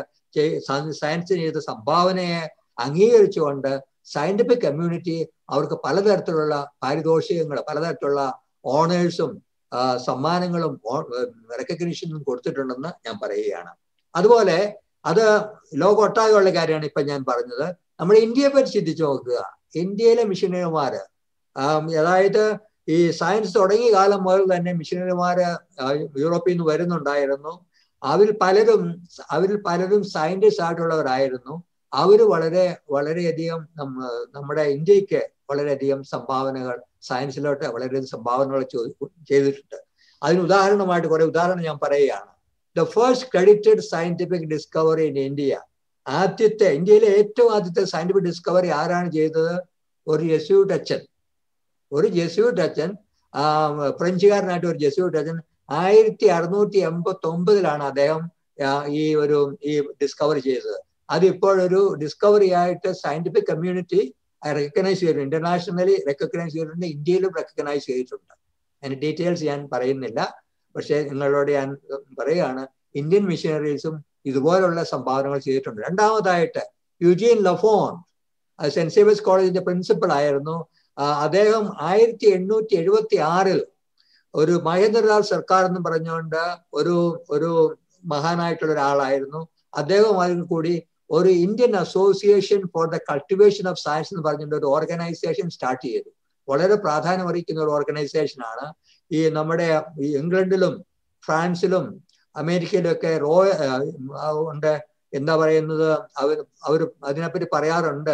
സയൻസിന് ചെയ്ത സംഭാവനയെ അംഗീകരിച്ചുകൊണ്ട് സയന്റിഫിക് കമ്മ്യൂണിറ്റി അവർക്ക് പലതരത്തിലുള്ള പാരിതോഷികങ്ങൾ പലതരത്തിലുള്ള ഓണേഴ്സും സമ്മാനങ്ങളും റെക്കഗ്നിഷനും കൊടുത്തിട്ടുണ്ടെന്ന് ഞാൻ പറയുകയാണ് അതുപോലെ അത് ലോകമൊട്ടാകെയുള്ള കാര്യമാണ് ഇപ്പൊ ഞാൻ പറഞ്ഞത് നമ്മുടെ ഇന്ത്യയെ പറ്റി ചിന്തിച്ചു നോക്കുക ഇന്ത്യയിലെ മിഷനറിമാര് അതായത് ഈ സയൻസ് തുടങ്ങിയ കാലം മുതൽ തന്നെ മിഷനറിമാര് യൂറോപ്പിൽ നിന്ന് വരുന്നുണ്ടായിരുന്നു അവരിൽ പലരും അവരിൽ പലരും സയന്റിസ്റ്റ് ആയിട്ടുള്ളവരായിരുന്നു അവര് വളരെ വളരെയധികം നമ്മുടെ ഇന്ത്യക്ക് വളരെയധികം സംഭാവനകൾ സയൻസിലോട്ട് വളരെയധികം സംഭാവനകൾ ചെയ്തിട്ടുണ്ട് അതിന് ഉദാഹരണമായിട്ട് കുറെ ഉദാഹരണം ഞാൻ പറയുകയാണ് the first credited scientific discovery in India ആദ്യത്തെ ഇന്ത്യയിലെ ഏറ്റവും ആദ്യത്തെ സയന്റിഫിക് ഡിസ്കവറി ആരാണ് ചെയ്തത് ഒരു ജെസ്യൂട്ട് അച്ഛൻ ഒരു ജെസ്യൂട്ട് അച്ഛൻ ഫ്രഞ്ചുകാരനായിട്ട് ഒരു ജെസ്യൂട്ട് അച്ഛൻ ആയിരത്തി അറുന്നൂറ്റി എൺപത്തി ഒമ്പതിലാണ് അദ്ദേഹം ഈ ഒരു ഈ ഡിസ്കവറി ചെയ്തത് അത് ഇപ്പോഴൊരു ഡിസ്കവറി ആയിട്ട് സയന്റിഫിക് കമ്മ്യൂണിറ്റി റെക്കഗ്നൈസ് ചെയ്തിട്ടുണ്ട് ഇന്റർനാഷണലി റെക്കഗ്നൈസ് ചെയ്തിട്ടുണ്ട് ഇന്ത്യയിലും റെക്കഗ്നൈസ് ചെയ്തിട്ടുണ്ട് അതിന് ഡീറ്റെയിൽസ് ഞാൻ പറയുന്നില്ല പക്ഷേ നിങ്ങളോട് ഞാൻ പറയുകയാണ് ഇന്ത്യൻ മിഷനറീസും ഇതുപോലുള്ള സംഭാവനകൾ ചെയ്തിട്ടുണ്ട് രണ്ടാമതായിട്ട് യുജീൻ ലഫോൺ സെന്റ് സേവിയസ് കോളേജിന്റെ പ്രിൻസിപ്പൽ ആയിരുന്നു അദ്ദേഹം ആയിരത്തി എണ്ണൂറ്റി എഴുപത്തി ആറിൽ ഒരു മഹേന്ദ്രലാൽ സർക്കാർ എന്ന് പറഞ്ഞുകൊണ്ട് ഒരു ഒരു മഹാനായിട്ടുള്ള ഒരാളായിരുന്നു അദ്ദേഹം അതിൽ കൂടി ഒരു Indian association for the cultivation of science എന്ന് പറഞ്ഞിട്ട് ഒരു ഓർഗനൈസേഷൻ സ്റ്റാർട്ട് ചെയ്തു വളരെ പ്രാധാന്യം അറിയിക്കുന്ന ഒരു ഓർഗനൈസേഷൻ ആണ് ഈ നമ്മുടെ ഈ ഇംഗ്ലണ്ടിലും ഫ്രാൻസിലും അമേരിക്കയിലും ഒക്കെ റോ ഉണ്ട് എന്താ പറയുന്നത് അവർ അവർ അതിനെപ്പറ്റി പറയാറുണ്ട്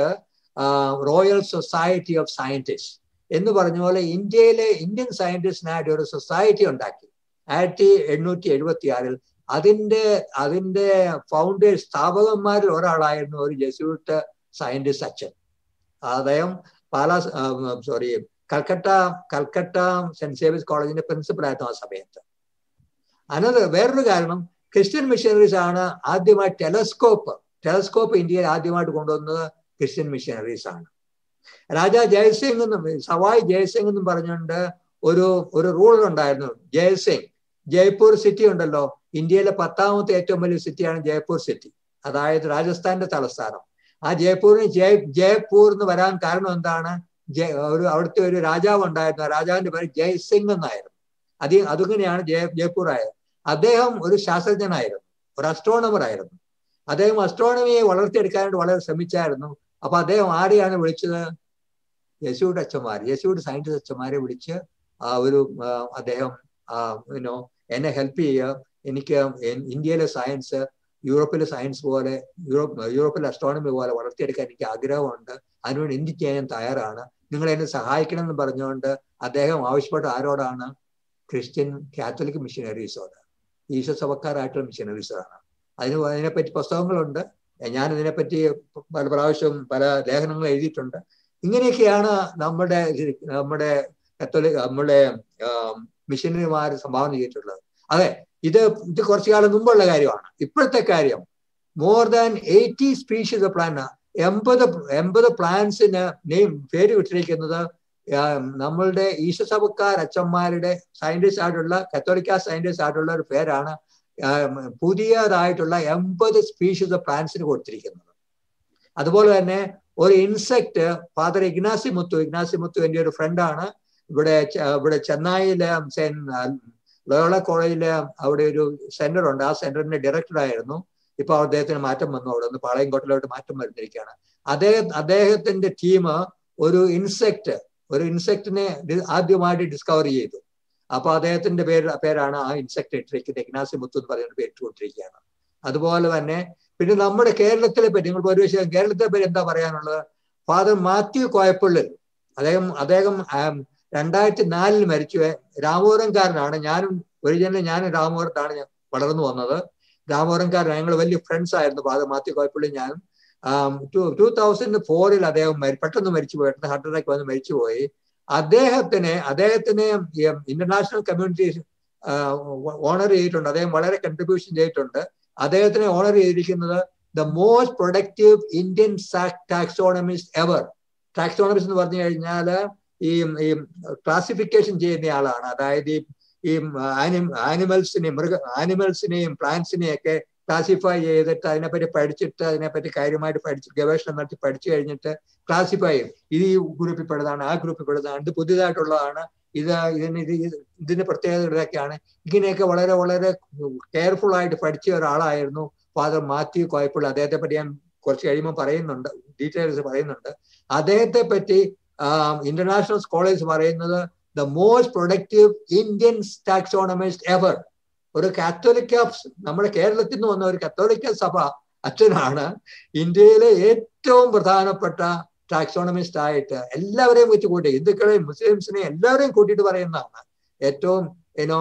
റോയൽ സൊസൈറ്റി ഓഫ് സയന്റിസ്റ്റ് എന്ന് പറഞ്ഞ പോലെ ഇന്ത്യയിലെ ഇന്ത്യൻ സയന്റിസ്റ്റിനായിട്ട് ഒരു സൊസൈറ്റി ഉണ്ടാക്കി ആയിരത്തി എണ്ണൂറ്റി എഴുപത്തി ആറിൽ അതിന്റെ അതിന്റെ ഫൗണ്ടേഴ്സ് സ്ഥാപകന്മാരിൽ ഒരാളായിരുന്നു ഒരു ജെസ്യൂട്ട് സയന്റിസ്റ്റ് അച്ഛൻ അദ്ദേഹം പാല സോറി കൽക്കട്ട കൽക്കട്ട സെന്റ് സേവിയസ് കോളേജിന്റെ പ്രിൻസിപ്പൽ ആയിരുന്നു ആ സമയത്ത് അനത് വേറൊരു കാരണം ക്രിസ്ത്യൻ മിഷനറീസ് ആണ് ആദ്യമായി ടെലസ്കോപ്പ് ടെലസ്കോപ്പ് ഇന്ത്യയിൽ ആദ്യമായിട്ട് കൊണ്ടുവന്നത് ക്രിസ്ത്യൻ മിഷനറീസ് ആണ് രാജാ ജയസിംഗ് എന്നും സവായ് ജയസിംഗ് എന്നും പറഞ്ഞുകൊണ്ട് ഒരു ഒരു റൂളർ ഉണ്ടായിരുന്നു ജയസിംഗ് ജയ്പൂർ സിറ്റി ഉണ്ടല്ലോ ഇന്ത്യയിലെ പത്താമത്തെ ഏറ്റവും വലിയ സിറ്റിയാണ് ജയ്പൂർ സിറ്റി അതായത് രാജസ്ഥാന്റെ തലസ്ഥാനം ആ ജയ്പൂരിന് ജയ് ജയ്പൂർ എന്ന് വരാൻ കാരണം എന്താണ് ഒരു അവിടുത്തെ ഒരു രാജാവ് ഉണ്ടായിരുന്നു ആ രാജാവിന്റെ പേര് ജയ്സിംഗ് എന്നായിരുന്നു അത് അതിങ്ങനെയാണ് ജയ ജയ്പൂർ ആയത് അദ്ദേഹം ഒരു ശാസ്ത്രജ്ഞനായിരുന്നു ഒരു അസ്ട്രോണമർ ആയിരുന്നു അദ്ദേഹം അസ്ട്രോണമിയെ വളർത്തിയെടുക്കാനായിട്ട് വളരെ ശ്രമിച്ചായിരുന്നു അപ്പൊ അദ്ദേഹം ആരെയാണ് വിളിച്ചത് യശുവിടെ അച്ഛന്മാർ യശുവിടെ സയന്റിസ്റ്റ് അച്ഛന്മാരെ വിളിച്ച് ആ ഒരു അദ്ദേഹം യുനോ എന്നെ ഹെൽപ്പ് ചെയ്യുക എനിക്ക് ഇന്ത്യയിലെ സയൻസ് യൂറോപ്പിലെ സയൻസ് പോലെ യൂറോപ്പ് യൂറോപ്പിലെ അസ്ട്രോണമി പോലെ വളർത്തിയെടുക്കാൻ എനിക്ക് ആഗ്രഹമുണ്ട് അതിനുവേണ്ടി എന്ത് ചെയ്യാൻ തയ്യാറാണ് നിങ്ങൾ എന്നെ സഹായിക്കണം എന്ന് പറഞ്ഞുകൊണ്ട് അദ്ദേഹം ആവശ്യപ്പെട്ട ആരോടാണ് ക്രിസ്ത്യൻ കാത്തലിക് മിഷനറീസോട് ഈശോ സഭക്കാരായിട്ടുള്ള മിഷനറീസാണ് അതിന് അതിനെപ്പറ്റി പുസ്തകങ്ങളുണ്ട് ഞാൻ ഇതിനെപ്പറ്റി പല പ്രാവശ്യം പല ലേഖനങ്ങൾ എഴുതിയിട്ടുണ്ട് ഇങ്ങനെയൊക്കെയാണ് നമ്മുടെ നമ്മുടെ കത്തോലിക് നമ്മുടെ മിഷനറിമാർ സംഭാവന ചെയ്തിട്ടുള്ളത് അതെ ഇത് ഇത് കുറച്ചു കാലം മുമ്പുള്ള കാര്യമാണ് ഇപ്പോഴത്തെ കാര്യം more than eighty species of plant എൺപത് എൺപത് പ്ലാന്റ്സിന് നെയിം പേര് വിട്ടിരിക്കുന്നത് നമ്മളുടെ ഈശസഭക്കാർ അച്ഛന്മാരുടെ സയന്റിസ്റ്റ് ആയിട്ടുള്ള കത്തോലിക്ക സയന്റിസ്റ്റ് ആയിട്ടുള്ള ഒരു പേരാണ് പുതിയതായിട്ടുള്ള എൺപത് സ്പീഷീസ് ഓഫ് പ്ലാന്റ്സിന് കൊടുത്തിരിക്കുന്നത് അതുപോലെ തന്നെ ഒരു ഇൻസെക്ട് ഫാദർ ഇഗ്നാസി മുത്തു ഇഗ്നാസി മുത്തു എൻ്റെ ഒരു ഫ്രണ്ടാണ് ഇവിടെ ഇവിടെ ചെന്നൈയിലെ ലോയോള കോളേജിലെ അവിടെ ഒരു സെന്റർ ഉണ്ട് ആ സെന്ററിന്റെ ഡയറക്ടർ ആയിരുന്നു ഇപ്പൊ അദ്ദേഹത്തിന് മാറ്റം വന്നു അവിടെ നിന്ന് പാളയംകോട്ടിലോട്ട് മാറ്റം വരുന്നിരിക്കുകയാണ് അദ്ദേഹം അദ്ദേഹത്തിന്റെ ടീം ഒരു ഇൻസെക്ട് ഒരു ഇൻസെക്റ്റിനെ ആദ്യമായിട്ട് ഡിസ്കവർ ചെയ്തു അപ്പൊ അദ്ദേഹത്തിന്റെ പേര് പേരാണ് ആ ഇൻസെക്ട് ഇട്ടിരിക്കുന്നത് ഇഗ്നാസി മുത്തു എന്ന് പറയുന്ന പേര് ഇട്ടുകൊണ്ടിരിക്കുകയാണ് അതുപോലെ തന്നെ പിന്നെ നമ്മുടെ കേരളത്തിലെ പറ്റി നിങ്ങൾ ഒരു കേരളത്തിലെ പറ്റി എന്താ പറയാനുള്ളത് ഫാദർ മാത്യു കോയപ്പള്ളി അദ്ദേഹം അദ്ദേഹം രണ്ടായിരത്തി നാലിൽ മരിച്ചു രാമപുരംകാരനാണ് ഞാനും ഒറിജിനലി ഞാനും രാമപുരത്താണ് ഞാൻ വളർന്നു വന്നത് രാമപുരംകാരൻ ഞങ്ങൾ വലിയ ഫ്രണ്ട്സ് ആയിരുന്നു ഫാദർ മാത്യു കോയപ്പള്ളി ഞാനും ടു ടൂ തൗസൻഡ് ഫോറിൽ അദ്ദേഹം പെട്ടെന്ന് മരിച്ചു പോയി ഹാർട്ട് അറ്റാക്ക് വന്ന് മരിച്ചുപോയി അദ്ദേഹത്തിന് അദ്ദേഹത്തിന് ഇന്റർനാഷണൽ കമ്മ്യൂണിറ്റി ഓണർ ചെയ്തിട്ടുണ്ട് അദ്ദേഹം വളരെ കൺട്രിബ്യൂഷൻ ചെയ്തിട്ടുണ്ട് അദ്ദേഹത്തിനെ ഓണർ ചെയ്തിരിക്കുന്നത് the most productive Indian taxonomist ever taxonomist എന്ന് പറഞ്ഞു കഴിഞ്ഞാൽ ഈ ഈ ക്ലാസിഫിക്കേഷൻ ചെയ്യുന്ന ആളാണ് അതായത് ഈ ആനിമൽസിനെയും മൃഗ ആനിമൽസിനെയും പ്ലാന്റ്സിനെയും ഒക്കെ ക്ലാസിഫൈ ചെയ്തിട്ട് അതിനെപ്പറ്റി പഠിച്ചിട്ട് അതിനെപ്പറ്റി കാര്യമായിട്ട് പഠിച്ച് ഗവേഷണം നടത്തി പഠിച്ചു കഴിഞ്ഞിട്ട് ക്ലാസിഫൈ ചെയ്യും ഇത് ഈ ഗ്രൂപ്പിൽ പെടുന്നതാണ് ആ ഗ്രൂപ്പിൽ പെടുന്നതാണ് ഇത് പുതിയതായിട്ടുള്ളതാണ് ഇത് ഇതിന് ഇത് ഇതിന്റെ പ്രത്യേകതകളൊക്കെയാണ് ഇങ്ങനെയൊക്കെ വളരെ വളരെ കെയർഫുൾ ആയിട്ട് പഠിച്ച ഒരാളായിരുന്നു ഫാദർ മാത്യു കോയപ്പുള്ള അദ്ദേഹത്തെ പറ്റി ഞാൻ കുറച്ച് കഴിയുമ്പോൾ പറയുന്നുണ്ട് ഡീറ്റെയിൽസ് പറയുന്നുണ്ട് അദ്ദേഹത്തെ പറ്റി ഇന്റർനാഷണൽ സ്കോളേഴ്സ് പറയുന്നത് the most productive Indian taxonomist ever ഒരു കാത്തോലിക്ക നമ്മുടെ കേരളത്തിൽ നിന്ന് വന്ന ഒരു കത്തോലിക്ക സഭ അച്ഛനാണ് ഇന്ത്യയിലെ ഏറ്റവും പ്രധാനപ്പെട്ട ടാക്സോണമിസ്റ്റ് ആയിട്ട് എല്ലാവരെയും വെച്ച് കൂട്ടി ഹിന്ദുക്കളെയും മുസ്ലിംസിനെയും എല്ലാവരെയും കൂട്ടിയിട്ട് പറയുന്നതാണ് ഏറ്റവും you know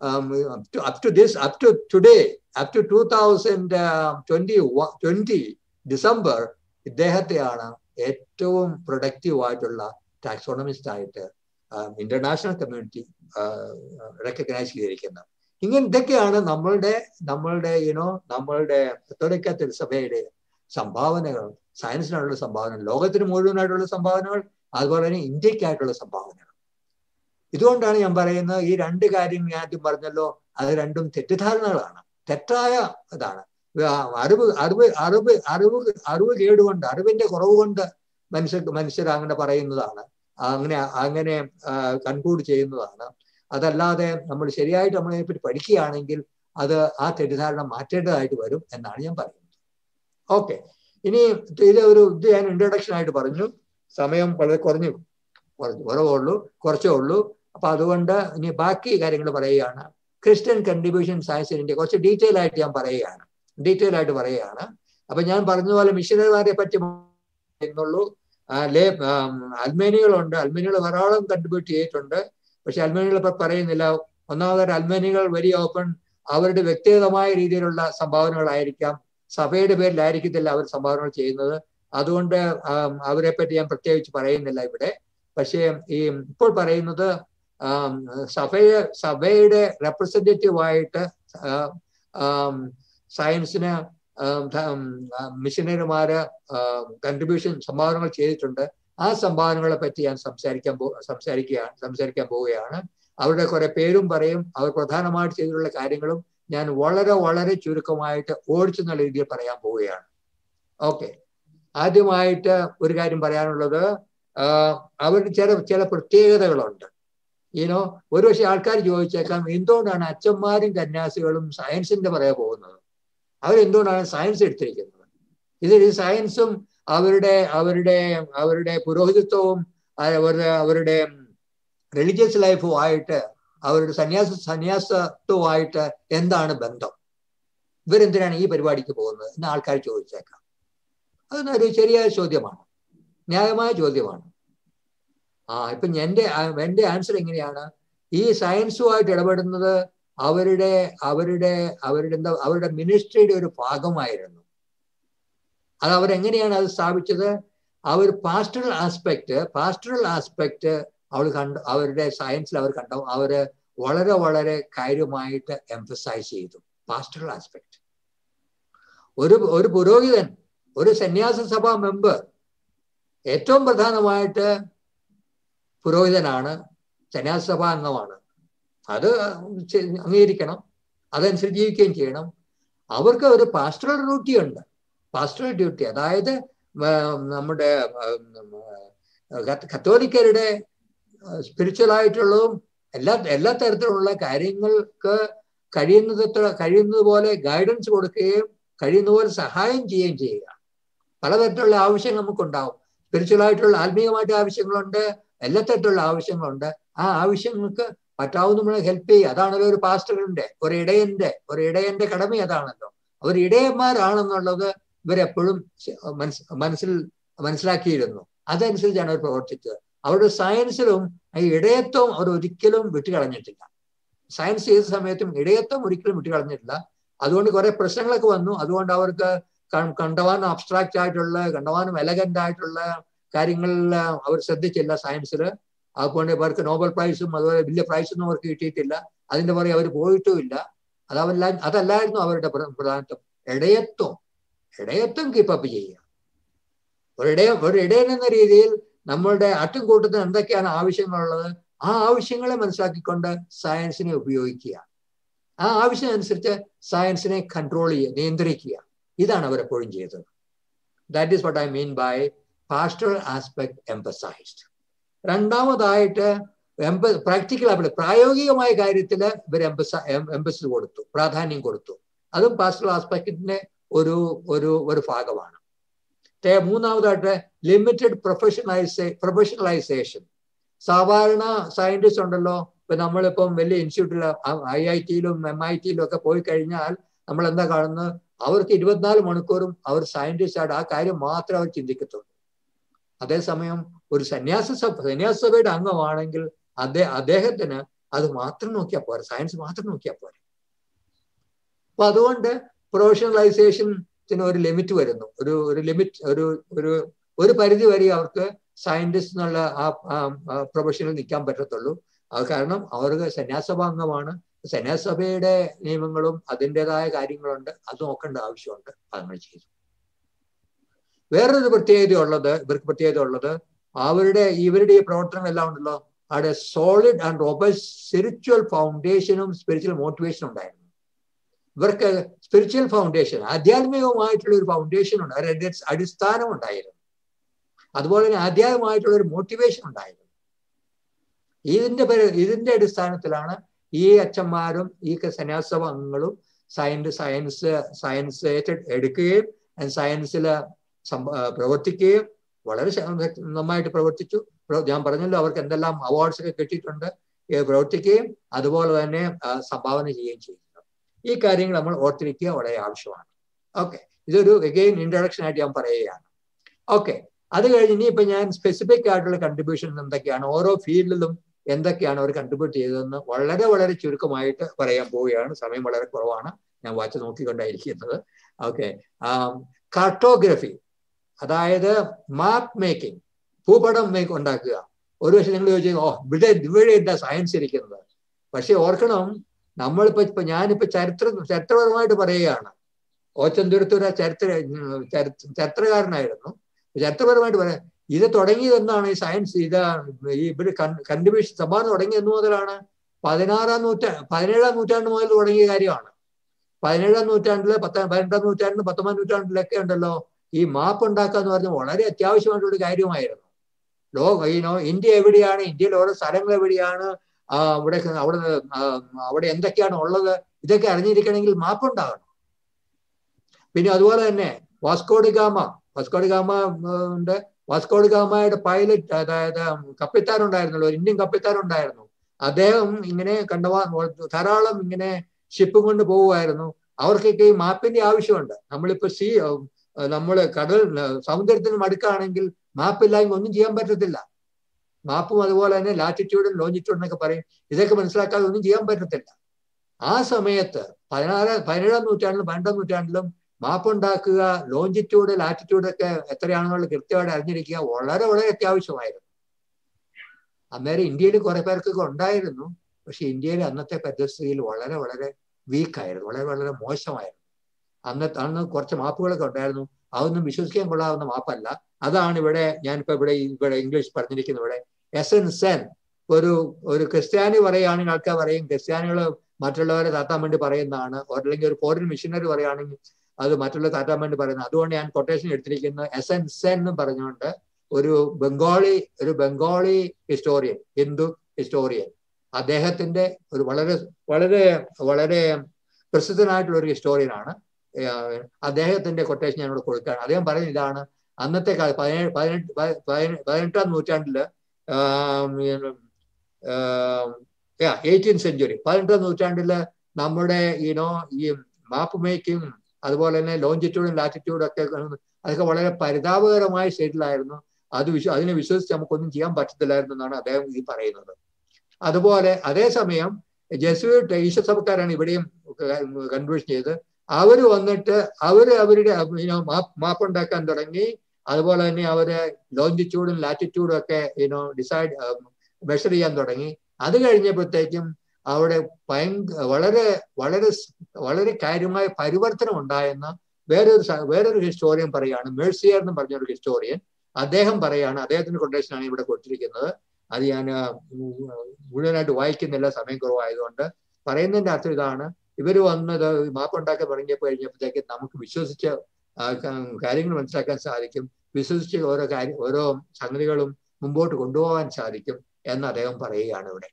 up to this up to today up to two thousand twenty twenty December ഇദ്ദേഹത്തെയാണ് ഏറ്റവും പ്രൊഡക്റ്റീവ് ആയിട്ടുള്ള ടാക്സോണമിസ്റ്റ് ആയിട്ട് ഇന്റർനാഷണൽ കമ്മ്യൂണിറ്റി റെക്കഗ്നൈസ് ചെയ്തിരിക്കുന്നത് ഇങ്ങനെ ഇതൊക്കെയാണ് നമ്മളുടെ നമ്മളുടെ യുനോ നമ്മളുടെ കത്തോലിക്ക തിരുസഭയുടെ സംഭാവനകൾ സയൻസിനായിട്ടുള്ള സംഭാവനകൾ ലോകത്തിന് മുഴുവനായിട്ടുള്ള സംഭാവനകൾ അതുപോലെ തന്നെ ഇന്ത്യക്കായിട്ടുള്ള സംഭാവനകൾ ഇതുകൊണ്ടാണ് ഞാൻ പറയുന്നത് ഈ രണ്ട് കാര്യം ഞാൻ ആദ്യം പറഞ്ഞല്ലോ അത് രണ്ടും തെറ്റിദ്ധാരണകളാണ് തെറ്റായ ഇതാണ് അറിവ് അറിവ് അറിവ് അറിവ് അറിവ് കേടുകൊണ്ട് അറിവിന്റെ കുറവ് കൊണ്ട് മനുഷ്യ മനുഷ്യർ അങ്ങനെ പറയുന്നതാണ് അങ്ങനെ അങ്ങനെ കൺക്ലൂഡ് ചെയ്യുന്നതാണ് അതല്ലാതെ നമ്മൾ ശരിയായിട്ട് നമ്മളെ പറ്റി പഠിക്കുകയാണെങ്കിൽ അത് ആ തെറ്റിദ്ധാരണ മാറ്റേണ്ടതായിട്ട് വരും എന്നാണ് ഞാൻ പറയുന്നത് ഓക്കെ ഇനി ഇത് ഒരു ഇത് ഞാൻ ഇൻട്രൊഡക്ഷൻ ആയിട്ട് പറഞ്ഞു സമയം വളരെ കുറഞ്ഞു കുറവേ ഉള്ളൂ കുറച്ചേ ഉള്ളൂ അപ്പൊ അതുകൊണ്ട് ഇനി ബാക്കി കാര്യങ്ങൾ പറയുകയാണ് christian contribution science in India കുറച്ച് ഡീറ്റെയിൽ ആയിട്ട് ഞാൻ പറയുകയാണ് ഡീറ്റെയിൽ ആയിട്ട് പറയുകയാണ് അപ്പൊ ഞാൻ പറഞ്ഞതുപോലെ മിഷനറിമാരെ പറ്റി എന്നുള്ളൂ ലേ അൽമേനികളുണ്ട് അൽമേനികൾ ധാരാളം കൺട്രിബ്യൂട്ട് ചെയ്തിട്ടുണ്ട് പക്ഷെ അൽമേനികൾ ഇപ്പൊ പറയുന്നില്ല ഒന്നാമതായിട്ട് അൽമേനികൾ വെരി ഓപ്പൺ അവരുടെ വ്യക്തിഗതമായ രീതിയിലുള്ള സംഭാവനകളായിരിക്കാം സഭയുടെ പേരിലായിരിക്കത്തില്ല അവർ സംഭാവനകൾ ചെയ്യുന്നത് അതുകൊണ്ട് അവരെ പറ്റി ഞാൻ പ്രത്യേകിച്ച് പറയുന്നില്ല ഇവിടെ പക്ഷേ ഈ ഇപ്പോൾ പറയുന്നത് സഭയെ സഭയുടെ റെപ്രസെൻറ്റേറ്റീവ് ആയിട്ട് സയൻസിന് മിഷനറിമാര് കൺട്രിബ്യൂഷൻ സംഭാവനകൾ ചെയ്തിട്ടുണ്ട് ആ സംഭാവനകളെ പറ്റി ഞാൻ സംസാരിക്കാൻ പോ സംസാരിക്കുകയാണ് സംസാരിക്കാൻ പോവുകയാണ് അവരുടെ കുറെ പേരും പറയും അവർ പ്രധാനമായിട്ട് ചെയ്തിട്ടുള്ള കാര്യങ്ങളും ഞാൻ വളരെ വളരെ ചുരുക്കമായിട്ട് ഓടിച്ചു നല്ല രീതിയിൽ പറയാൻ പോവുകയാണ് ഓക്കെ ആദ്യമായിട്ട് ഒരു കാര്യം പറയാനുള്ളത് അവരുടെ ചില ചില പ്രത്യേകതകളുണ്ട് ഈനോ ഒരുപക്ഷെ ആൾക്കാർ ചോദിച്ചേക്കാം എന്തുകൊണ്ടാണ് അച്ഛന്മാരും കന്യാസികളും സയൻസിന്റെ പറയാൻ പോകുന്നത് അവരെന്തുകൊണ്ടാണ് സയൻസ് എടുത്തിരിക്കുന്നത് ഇതിൽ സയൻസും അവരുടെ അവരുടെ അവരുടെ പുരോഹിതത്വവും അവരുടെ അവരുടെ റിലീജിയസ് ലൈഫും ആയിട്ട് അവരുടെ സന്യാസ സന്യാസത്വമായിട്ട് എന്താണ് ബന്ധം ഇവരെന്തിനാണ് ഈ പരിപാടിക്ക് പോകുന്നത് എന്ന് ആൾക്കാർ ചോദിച്ചേക്കാം അതൊന്നൊരു ശരിയായ ചോദ്യമാണ് ന്യായമായ ചോദ്യമാണ് ആ ഇപ്പൊ എന്റെ എന്റെ ആൻസർ എങ്ങനെയാണ് ഈ സയൻസുമായിട്ട് ഇടപെടുന്നത് അവരുടെ അവരുടെ അവരുടെ എന്താ അവരുടെ മിനിസ്ട്രിയുടെ ഒരു ഭാഗമായിരുന്നു അത് അവരെങ്ങനെയാണ് അത് സ്ഥാപിച്ചത് അവർ പാസ്റ്ററൽ ആസ്പെക്ട് പാസ്റ്ററൽ ആസ്പെക്ട് അവൾ കണ്ട അവരുടെ സയൻസിൽ അവർ കണ്ട അവര് വളരെ വളരെ കാര്യമായിട്ട് എംഫസൈസ് ചെയ്തു പാസ്റ്ററൽ ആസ്പെക്ട് ഒരു ഒരു പുരോഹിതൻ ഒരു സന്യാസ സഭാ മെമ്പർ ഏറ്റവും പ്രധാനമായിട്ട് പുരോഹിതനാണ് സന്യാസ സഭാ അംഗമാണ് അത് അംഗീകരിക്കണം അതനുസരിച്ച് ജീവിക്കുകയും ചെയ്യണം അവർക്ക് ഒരു പാസ്റ്ററൽ ഡ്യൂട്ടി ഉണ്ട് പാസ്റ്ററൽ ഡ്യൂട്ടി അതായത് നമ്മുടെ കത്തോലിക്കരുടെ സ്പിരിച്വൽ ആയിട്ടുള്ളതും എല്ലാ എല്ലാ തരത്തിലുള്ള കാര്യങ്ങൾക്ക് കഴിയുന്നത്ര കഴിയുന്നത് പോലെ ഗൈഡൻസ് കൊടുക്കുകയും കഴിയുന്ന പോലെ സഹായം ചെയ്യുകയും ചെയ്യുക പലതരത്തിലുള്ള ആവശ്യങ്ങൾ നമുക്കുണ്ടാവും സ്പിരിച്വൽ ആയിട്ടുള്ള ആത്മീയമായിട്ട് ആവശ്യങ്ങളുണ്ട് എല്ലാ തരത്തിലുള്ള ആവശ്യങ്ങളുണ്ട് ആ ആവശ്യങ്ങൾക്ക് പറ്റാവുന്ന നമ്മളെ ഹെൽപ്പ് ചെയ്യുക അതാണല്ലോ ഒരു പാസ്റ്ററിന്റെ ഒരു ഇടയന്റെ ഒരു ഇടയന്റെ കടമ അതാണല്ലോ അവർ ഇടയന്മാരാണെന്നുള്ളത് ഇവരെപ്പോഴും മനസ് മനസ്സിൽ മനസ്സിലാക്കിയിരുന്നു അതനുസരിച്ചാണ് അവർ പ്രവർത്തിച്ചത് അവരുടെ സയൻസിലും ഈ ഇടയത്വം അവർ ഒരിക്കലും വിട്ടുകളഞ്ഞിട്ടില്ല സയൻസ് ചെയ്ത സമയത്തും ഇടയത്വം ഒരിക്കലും വിട്ടുകളഞ്ഞിട്ടില്ല അതുകൊണ്ട് കുറെ പ്രശ്നങ്ങളൊക്കെ വന്നു അതുകൊണ്ട് അവർക്ക് കണ്ടവാനും അബ്സ്ട്രാക്റ്റ് ആയിട്ടുള്ള കണ്ടവാനും എലഗന്റ് ആയിട്ടുള്ള കാര്യങ്ങളിൽ അവർ ശ്രദ്ധിച്ചില്ല സയൻസിൽ അതുകൊണ്ട് ഇവർക്ക് നോബൽ പ്രൈസും അതുപോലെ വലിയ പ്രൈസൊന്നും അവർക്ക് കിട്ടിയിട്ടില്ല അതിന്റെ പുറകെ അവർ പോയിട്ടുമില്ല അതല്ല അതല്ലായിരുന്നു അവരുടെ പ്രധാനത്വം ഇടയത്വം ഇടയത്വം കീപ്പപ്പ് ചെയ്യുക ഒരു ഇടയ ഒരു ഇടയൻ എന്ന രീതിയിൽ നമ്മളുടെ അട്ടുംകൂട്ടത്തിന് എന്തൊക്കെയാണ് ആവശ്യങ്ങളുള്ളത് ആ ആവശ്യങ്ങളെ മനസ്സിലാക്കിക്കൊണ്ട് സയൻസിനെ ഉപയോഗിക്കുക ആ ആവശ്യം അനുസരിച്ച് സയൻസിനെ കൺട്രോൾ ചെയ്യുക നിയന്ത്രിക്കുക ഇതാണ് അവർ എപ്പോഴും ചെയ്തത് that is what I mean by pastoral aspect emphasised രണ്ടാമതായിട്ട് എംപ പ്രാക്ടിക്കൽ ആയിട്ട് പ്രായോഗികമായ കാര്യത്തിൽ ഇവർ എംപസ എംപസിസ് കൊടുത്തു പ്രാധാന്യം കൊടുത്തു അതും പാസ്റ്ററൽ ആസ്പെക്റ്റിന്റെ ഒരു ഒരു ഒരു ഭാഗമാണ് മൂന്നാമതായിട്ട് ലിമിറ്റഡ് പ്രൊഫഷണലൈസേ പ്രൊഫഷണലൈസേഷൻ സാധാരണ സയന്റിസ്റ്റ് ഉണ്ടല്ലോ ഇപ്പൊ നമ്മളിപ്പം വലിയ ഇൻസ്റ്റിറ്റ്യൂട്ടിൽ ഐ ഐ ടിയിലും എം ഐ ടിയിലും ഒക്കെ പോയി കഴിഞ്ഞാൽ നമ്മൾ എന്താ കാണുന്നത് അവർക്ക് ഇരുപത്തിനാല് മണിക്കൂറും അവർ സയന്റിസ്റ്റ് ആയിട്ട് ആ കാര്യം മാത്രമേ അവർ ചിന്തിക്കത്തുള്ളൂ അതേസമയം ഒരു സന്യാസ സഭ സന്യാസ സഭയുടെ അംഗമാണെങ്കിൽ അദ്ദേഹ അദ്ദേഹത്തിന് അത് മാത്രം നോക്കിയാൽ പോരെ സയൻസ് മാത്രം നോക്കിയാൽ പോരെ അപ്പൊ അതുകൊണ്ട് പ്രൊഫഷണലൈസേഷന് ഒരു ലിമിറ്റ് വരുന്നു ഒരു ഒരു ലിമിറ്റ് ഒരു ഒരു ഒരു പരിധി വരെ അവർക്ക് സയന്റിസ്റ്റ് എന്നുള്ള ആ പ്രൊഫഷനിൽ നിൽക്കാൻ പറ്റത്തുള്ളൂ അത് കാരണം അവർക്ക് സന്യാസഭാംഗമാണ് സന്യാസഭയുടെ നിയമങ്ങളും അതിൻ്റെതായ കാര്യങ്ങളുണ്ട് അത് നോക്കേണ്ട ആവശ്യമുണ്ട് അതങ്ങൾ ചെയ്തു വേറൊരു പ്രത്യേകത ഉള്ളത് ഇവർക്ക് പ്രത്യേകത ഉള്ളത് അവരുടെ ഇവരുടെ ഈ പ്രവർത്തനങ്ങളെല്ലാം ഉണ്ടല്ലോ അവിടെ സോളിഡ് ആൻഡ് റോബസ്റ്റ് സ്പിരിച്വൽ ഫൗണ്ടേഷനും സ്പിരിച്വൽ മോട്ടിവേഷനും ഉണ്ടായിരുന്നു ഇവർക്ക് സ്പിരിച്വൽ ഫൗണ്ടേഷൻ ആധ്യാത്മികമായിട്ടുള്ള ഒരു ഫൗണ്ടേഷൻ ഉണ്ട് അവരുടെ അടിസ്ഥാനം ഉണ്ടായിരുന്നു അതുപോലെ തന്നെ ആധ്യാത്മികമായിട്ടുള്ള ഒരു മോട്ടിവേഷൻ ഉണ്ടായിരുന്നു ഇതിന്റെ ഇതിന്റെ അടിസ്ഥാനത്തിലാണ് ഈ അച്ഛന്മാരും ഈ സന്യാസഭ അംഗങ്ങളും സയൻസ് സയൻസ് സയൻസ് എടുക്കുകയും സയൻസിൽ പ്രവർത്തിക്കുകയും വളരെ നന്നായിട്ട് പ്രവർത്തിച്ചു ഞാൻ പറഞ്ഞല്ലോ അവർക്ക് എന്തെല്ലാം അവാർഡ്സ് ഒക്കെ കിട്ടിയിട്ടുണ്ട് പ്രവർത്തിക്കുകയും അതുപോലെ തന്നെ സംഭാവന ചെയ്യുകയും ചെയ്യുന്നു ഈ കാര്യങ്ങൾ നമ്മൾ ഓർത്തിരിക്കുക വളരെ ആവശ്യമാണ് ഓക്കെ ഇതൊരു എഗെയിൻ ഇൻട്രഡക്ഷൻ ആയിട്ട് ഞാൻ പറയുകയാണ് ഓക്കെ അത് കഴിഞ്ഞ് ഇനിയിപ്പോ ഞാൻ സ്പെസിഫിക് ആയിട്ടുള്ള കൺട്രിബ്യൂഷൻ എന്തൊക്കെയാണ് ഓരോ ഫീൽഡിലും എന്തൊക്കെയാണ് അവർ കൺട്രിബ്യൂട്ട് ചെയ്തതെന്ന് വളരെ വളരെ ചുരുക്കമായിട്ട് പറയാൻ പോവുകയാണ് സമയം വളരെ കുറവാണ് ഞാൻ വാച്ച് നോക്കിക്കൊണ്ടായിരിക്കുന്നത് ഓക്കെ കാർട്ടോഗ്രഫി അതായത് മാപ്പ് മേക്കിംഗ് ഭൂപടം മേക്ക് ഉണ്ടാക്കുക ഒരു പക്ഷെ നിങ്ങൾ ചോദിച്ചു ഓ ഇവിടെ ഇവിടെ എന്താ സയൻസ് ഇരിക്കുന്നത് പക്ഷെ ഓർക്കണം നമ്മളിപ്പോ ഇപ്പൊ ഞാനിപ്പോ ചരിത്ര ചരിത്രപരമായിട്ട് പറയുകയാണ് ഓച്ചന്തുരത്തൂര ചരിത്ര ചരിത്രകാരനായിരുന്നു ചരിത്രപരമായിട്ട് പറയാം ഇത് തുടങ്ങിയതെന്നാണ് ഈ സയൻസ് ഇത് ഈ ഇവിടെ കണ്ടുപിടിച്ച് സഭാനം തുടങ്ങിയത് മുതലാണ് പതിനാറാം നൂറ്റാ പതിനേഴാം നൂറ്റാണ്ട് മുതൽ തുടങ്ങിയ കാര്യമാണ് പതിനേഴാം നൂറ്റാണ്ടില് പത്താം പതിനെട്ടാം നൂറ്റാണ്ടിലും പത്തൊമ്പതാം നൂറ്റാണ്ടിലൊക്കെ ഉണ്ടല്ലോ ഈ മാപ്പ് ഉണ്ടാക്കുക എന്ന് പറഞ്ഞാൽ വളരെ അത്യാവശ്യമായിട്ടുള്ള കാര്യമായിരുന്നു ലോക ഈനോ ഇന്ത്യ എവിടെയാണ് ഇന്ത്യയിൽ ഓരോ സ്ഥലങ്ങൾ എവിടെയാണ് അവിടെ അവിടെ അവിടെ എന്തൊക്കെയാണ് ഉള്ളത് ഇതൊക്കെ അറിഞ്ഞിരിക്കണമെങ്കിൽ മാപ്പ് ഉണ്ടാകണം പിന്നെ അതുപോലെ തന്നെ വാസ്കോഡ് ഗാമ വാസ്കോഡ് ഗാമ ഉണ്ട് വാസ്കോഡ് ഗാമയുടെ പൈലറ്റ് അതായത് കപ്പിത്താൻ ഉണ്ടായിരുന്നല്ലോ ഒരു ഇന്ത്യൻ കപ്പിത്താൻ ഉണ്ടായിരുന്നു അദ്ദേഹം ഇങ്ങനെ കണ്ടവാ ധാരാളം ഇങ്ങനെ ഷിപ്പ് കൊണ്ട് പോവുമായിരുന്നു അവർക്കൊക്കെ ഈ മാപ്പിന്റെ ആവശ്യമുണ്ട് നമ്മളിപ്പോ സീ നമ്മൾ കടൽ സമുദ്രത്തിന് മടുക്കാണെങ്കിൽ മാപ്പില്ലായ്മ ഒന്നും ചെയ്യാൻ പറ്റത്തില്ല മാപ്പും അതുപോലെ തന്നെ ലാറ്റിറ്റ്യൂഡും ലോഞ്ചിറ്റ്യൂഡും എന്നൊക്കെ പറയും ഇതൊക്കെ മനസ്സിലാക്കാതെ ഒന്നും ചെയ്യാൻ പറ്റത്തില്ല ആ സമയത്ത് പതിനാറാം പതിനേഴാം നൂറ്റാണ്ടിലും പന്ത്രണ്ടാം നൂറ്റാണ്ടിലും മാപ്പ് ഉണ്ടാക്കുക ലോഞ്ചിറ്റ്യൂഡ് ലാറ്റിറ്റ്യൂഡ് ഒക്കെ എത്രയാണെന്നുള്ള കൃത്യമായിട്ട് അറിഞ്ഞിരിക്കുക വളരെ വളരെ അത്യാവശ്യമായിരുന്നു അന്നേരം ഇന്ത്യയിൽ കുറെ പേർക്കൊക്കെ ഉണ്ടായിരുന്നു പക്ഷെ ഇന്ത്യയിൽ അന്നത്തെ പരിസ്ഥിതിയിൽ വളരെ വളരെ വീക്കായിരുന്നു വളരെ വളരെ മോശമായിരുന്നു അന്നത്തെ അന്ന് കുറച്ച് മാപ്പുകളൊക്കെ ഉണ്ടായിരുന്നു അതൊന്നും വിശ്വസിക്കാൻ കൊള്ളാവുന്ന മാപ്പല്ല അതാണ് ഇവിടെ ഞാനിപ്പോ ഇവിടെ ഇവിടെ ഇംഗ്ലീഷ് പറഞ്ഞിരിക്കുന്ന ഇവിടെ എസ് എൻ സെൻ ഒരു ഒരു ക്രിസ്ത്യാനി പറയുകയാണെങ്കിൽ ആൾക്കാർ പറയും ക്രിസ്ത്യാനികൾ മറ്റുള്ളവരെ താത്താൻ വേണ്ടി പറയുന്നതാണ് അല്ലെങ്കിൽ ഒരു ഫോറിൻ മിഷനറി പറയുകയാണെങ്കിൽ അത് മറ്റുള്ള താത്താൻ വേണ്ടി പറയുന്നത് അതുകൊണ്ട് ഞാൻ കൊട്ടേഷൻ എടുത്തിരിക്കുന്നത് എസ് എൻ സെൻ എന്ന് പറഞ്ഞുകൊണ്ട് ഒരു ബംഗാളി ഒരു ബംഗാളി ഹിസ്റ്റോറിയൻ ഹിന്ദു ഹിസ്റ്റോറിയൻ അദ്ദേഹത്തിന്റെ ഒരു വളരെ വളരെ വളരെ പ്രസിദ്ധനായിട്ടുള്ള ഒരു ഹിസ്റ്റോറിയനാണ് അദ്ദേഹത്തിന്റെ കൊട്ടേഷൻ ഞാൻ ഇവിടെ കൊടുക്കുകയാണ് അദ്ദേഹം പറയുന്ന ഇതാണ് അന്നത്തെ കാലം പതിനേഴ് പതിനെട്ട് പതിനെട്ടാം നൂറ്റാണ്ടില് എയ്റ്റീൻ സെഞ്ചുറി പതിനെട്ടാം നൂറ്റാണ്ടില് നമ്മുടെ ഈനോ ഈ മാപ്പ് മേക്കിംഗ് അതുപോലെ തന്നെ ലോഞ്ചിറ്റ്യൂഡും ലാറ്റിറ്റ്യൂഡും ഒക്കെ അതൊക്കെ വളരെ പരിതാപകരമായ സ്റ്റേറ്റിലായിരുന്നു അത് വിശ്വ അതിനെ വിശ്വസിച്ച് നമുക്കൊന്നും ചെയ്യാൻ പറ്റത്തില്ലായിരുന്നു എന്നാണ് അദ്ദേഹം ഈ പറയുന്നത് അതുപോലെ അതേസമയം ജെസുവേറ്റ് ഈശ്വസഭക്കാരാണ് ഇവിടെയും കൺവേഴ്സ് ചെയ്ത് അവർ വന്നിട്ട് അവര് അവരുടെ മാപ്പ് ഉണ്ടാക്കാൻ തുടങ്ങി അതുപോലെ തന്നെ അവര് ലോഞ്ചിറ്റ്യൂഡും ലാറ്റിറ്റ്യൂഡും ഒക്കെ യുനോ ഡിസൈഡ് മെഷർ ചെയ്യാൻ തുടങ്ങി അത് കഴിഞ്ഞപ്പോഴത്തേക്കും അവിടെ ഭയങ്കര വളരെ വളരെ വളരെ കാര്യമായ പരിവർത്തനം ഉണ്ടായെന്ന് വേറൊരു വേറൊരു ഹിസ്റ്റോറിയൻ പറയാണ് മേഴ്സിയർ എന്ന് പറഞ്ഞൊരു ഹിസ്റ്റോറിയൻ അദ്ദേഹം പറയാണ് അദ്ദേഹത്തിന്റെ കൊട്ടേഷനാണ് ഇവിടെ കൊടുത്തിരിക്കുന്നത് അത് ഞാൻ മുഴുവനായിട്ട് വായിക്കുന്നില്ല സമയം കുറവായതുകൊണ്ട് പറയുന്നതിന്റെ അർത്ഥം ഇതാണ് ഇവർ വന്നത് മാപ്പുണ്ടാക്കാൻ തുടങ്ങിയപ്പോൾ കഴിഞ്ഞപ്പോഴത്തേക്ക് നമുക്ക് വിശ്വസിച്ച് കാര്യങ്ങൾ മനസ്സിലാക്കാൻ സാധിക്കും വിശ്വസിച്ച് ഓരോ കാര്യം ഓരോ സംഗതികളും മുമ്പോട്ട് കൊണ്ടുപോകാൻ സാധിക്കും എന്ന് അദ്ദേഹം പറയുകയാണ് ഇവിടെ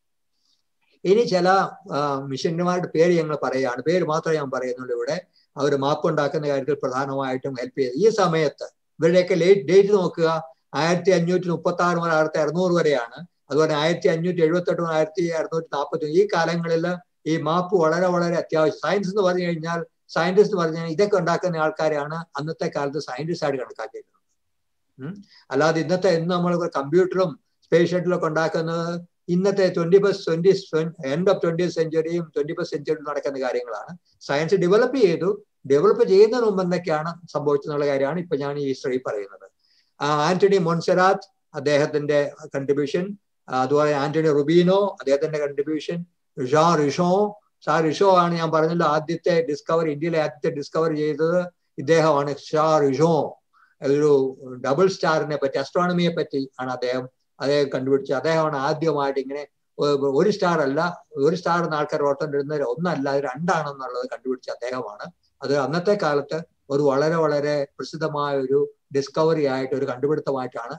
ഇനി ചില മിഷന്മാരുടെ പേര് ഞങ്ങൾ പറയുകയാണ് പേര് മാത്രമേ ഞാൻ പറയുന്നുള്ളൂ ഇവിടെ അവർ മാപ്പ് ഉണ്ടാക്കുന്ന കാര്യത്തിൽ പ്രധാനമായിട്ടും ഹെൽപ്പ് ചെയ്ത് ഈ സമയത്ത് ഇവരുടെയൊക്കെ ലേറ്റ് ഡേറ്റ് നോക്കുക ആയിരത്തി അഞ്ഞൂറ്റി മുപ്പത്തി ആറ് മുതൽ ആയിരത്തി അറുന്നൂറ് വരെയാണ് അതുപോലെ ആയിരത്തി അഞ്ഞൂറ്റി എഴുപത്തി എട്ട് മുതൽ ആയിരത്തി അറുന്നൂറ്റി നാൽപ്പത്തി ഈ കാലങ്ങളിൽ ഈ മാപ്പ് വളരെ വളരെ അത്യാവശ്യം സയൻസ് എന്ന് പറഞ്ഞു കഴിഞ്ഞാൽ സയന്റിസ്റ്റ് പറഞ്ഞു കഴിഞ്ഞാൽ ഇതൊക്കെ ഉണ്ടാക്കുന്ന ആൾക്കാരെയാണ് അന്നത്തെ കാലത്ത് സയന്റിസ്റ്റ് ആയിട്ട് കണക്കാക്കിയിരുന്നത് അല്ലാതെ ഇന്നത്തെ ഇന്ന് നമ്മൾ കമ്പ്യൂട്ടറും സ്പേസ് ഷട്ടിലൊക്കെ ഉണ്ടാക്കുന്നത് ഇന്നത്തെ twenty first twenty end of twenty സെഞ്ചുറിയും ട്വന്റി ഫസ്റ്റ് സെഞ്ചുറിയും നടക്കുന്ന കാര്യങ്ങളാണ് സയൻസ് ഡെവലപ്പ് ചെയ്തു ഡെവലപ്പ് ചെയ്യുന്നതിന് മുമ്പ് എന്തൊക്കെയാണ് സംഭവിച്ചെന്നുള്ള കാര്യമാണ് ഇപ്പൊ ഞാൻ ഈ സ്റ്റഡി പറയുന്നത് ആന്റണി മൊൺസെറാത്ത് അദ്ദേഹത്തിന്റെ കൺട്രിബ്യൂഷൻ അതുപോലെ ആന്റണി റുബീനോ അദ്ദേഹത്തിന്റെ കൺട്രിബ്യൂഷൻ ഷാ റിഷോ ഷാ റിഷോ ആണ് ഞാൻ പറഞ്ഞല്ലോ ആദ്യത്തെ ഡിസ്കവർ ഇന്ത്യയിലെ ആദ്യത്തെ ഡിസ്കവർ ചെയ്തത് ഇദ്ദേഹമാണ് ഷാ റിഷോ ഒരു ഡബിൾ സ്റ്റാറിനെ പറ്റി അസ്ട്രോണമിയെ പറ്റി ആണ് അദ്ദേഹം അദ്ദേഹം കണ്ടുപിടിച്ചത് അദ്ദേഹമാണ് ആദ്യമായിട്ട് ഇങ്ങനെ ഒരു സ്റ്റാർ അല്ല ഒരു സ്റ്റാർ എന്ന ആൾക്കാർ ഓർത്തോണ്ടിരുന്നത് ഒന്നല്ല അത് രണ്ടാണെന്നുള്ളത് കണ്ടുപിടിച്ച അദ്ദേഹമാണ് അത് അന്നത്തെ കാലത്ത് ഒരു വളരെ വളരെ പ്രസിദ്ധമായ ഒരു ഡിസ്കവറി ആയിട്ട് ഒരു കണ്ടുപിടുത്തമായിട്ടാണ്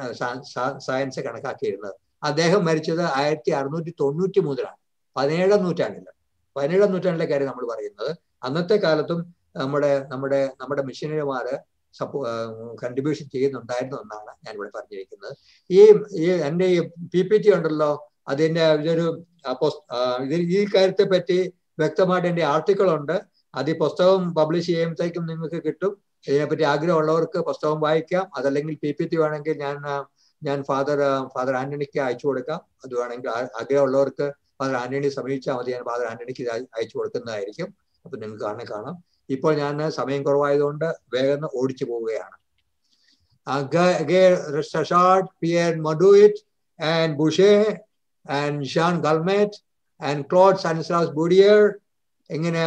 സയൻസ് കണക്കാക്കിയിരുന്നത് അദ്ദേഹം മരിച്ചത് ആയിരത്തി അറുന്നൂറ്റി തൊണ്ണൂറ്റി മൂന്നിലാണ് പതിനേഴാം നൂറ്റാണ്ടില് പതിനേഴാം നൂറ്റാണ്ടിലെ കാര്യം നമ്മൾ പറയുന്നത് അന്നത്തെ കാലത്തും നമ്മുടെ നമ്മുടെ നമ്മുടെ മിഷനറിമാര് സപ്പോ കൺട്രിബ്യൂഷൻ ചെയ്യുന്നുണ്ടായിരുന്നു എന്നാണ് ഞാൻ ഇവിടെ പറഞ്ഞിരിക്കുന്നത് ഈ ഈ എൻ്റെ ഈ പി പി ടി ഉണ്ടല്ലോ അതിന്റെ ഇതൊരു ഈ കാര്യത്തെ പറ്റി വ്യക്തമായിട്ട് എൻ്റെ ആർട്ടിക്കിൾ ഉണ്ട് അത് ഈ പുസ്തകം പബ്ലിഷ് ചെയ്യുമ്പോഴത്തേക്കും നിങ്ങൾക്ക് കിട്ടും ഇതിനെപ്പറ്റി ആഗ്രഹമുള്ളവർക്ക് പുസ്തകം വായിക്കാം അതല്ലെങ്കിൽ പി പി ടി വേണമെങ്കിൽ ഞാൻ ഞാൻ ഫാദർ ഫാദർ ആന്റണിക്ക് അയച്ചു കൊടുക്കാം അത് വേണമെങ്കിൽ ആഗ്രഹമുള്ളവർക്ക് ഫാദർ ആന്റണി സമീപിച്ചാൽ മതി ഞാൻ ഫാദർ ആന്റണിക്ക് അയച്ചു കൊടുക്കുന്നതായിരിക്കും അപ്പൊ നിങ്ങൾക്ക് കാണാൻ കാണാം ഇപ്പോൾ ഞാൻ സമയം കുറവായതുകൊണ്ട് വേഗം ഓടിച്ചു പോവുകയാണ് പിയർ മഡുയിറ്റ് and Bouchet and Jean Calmette and Claude Stanislas Boudier ഇങ്ങനെ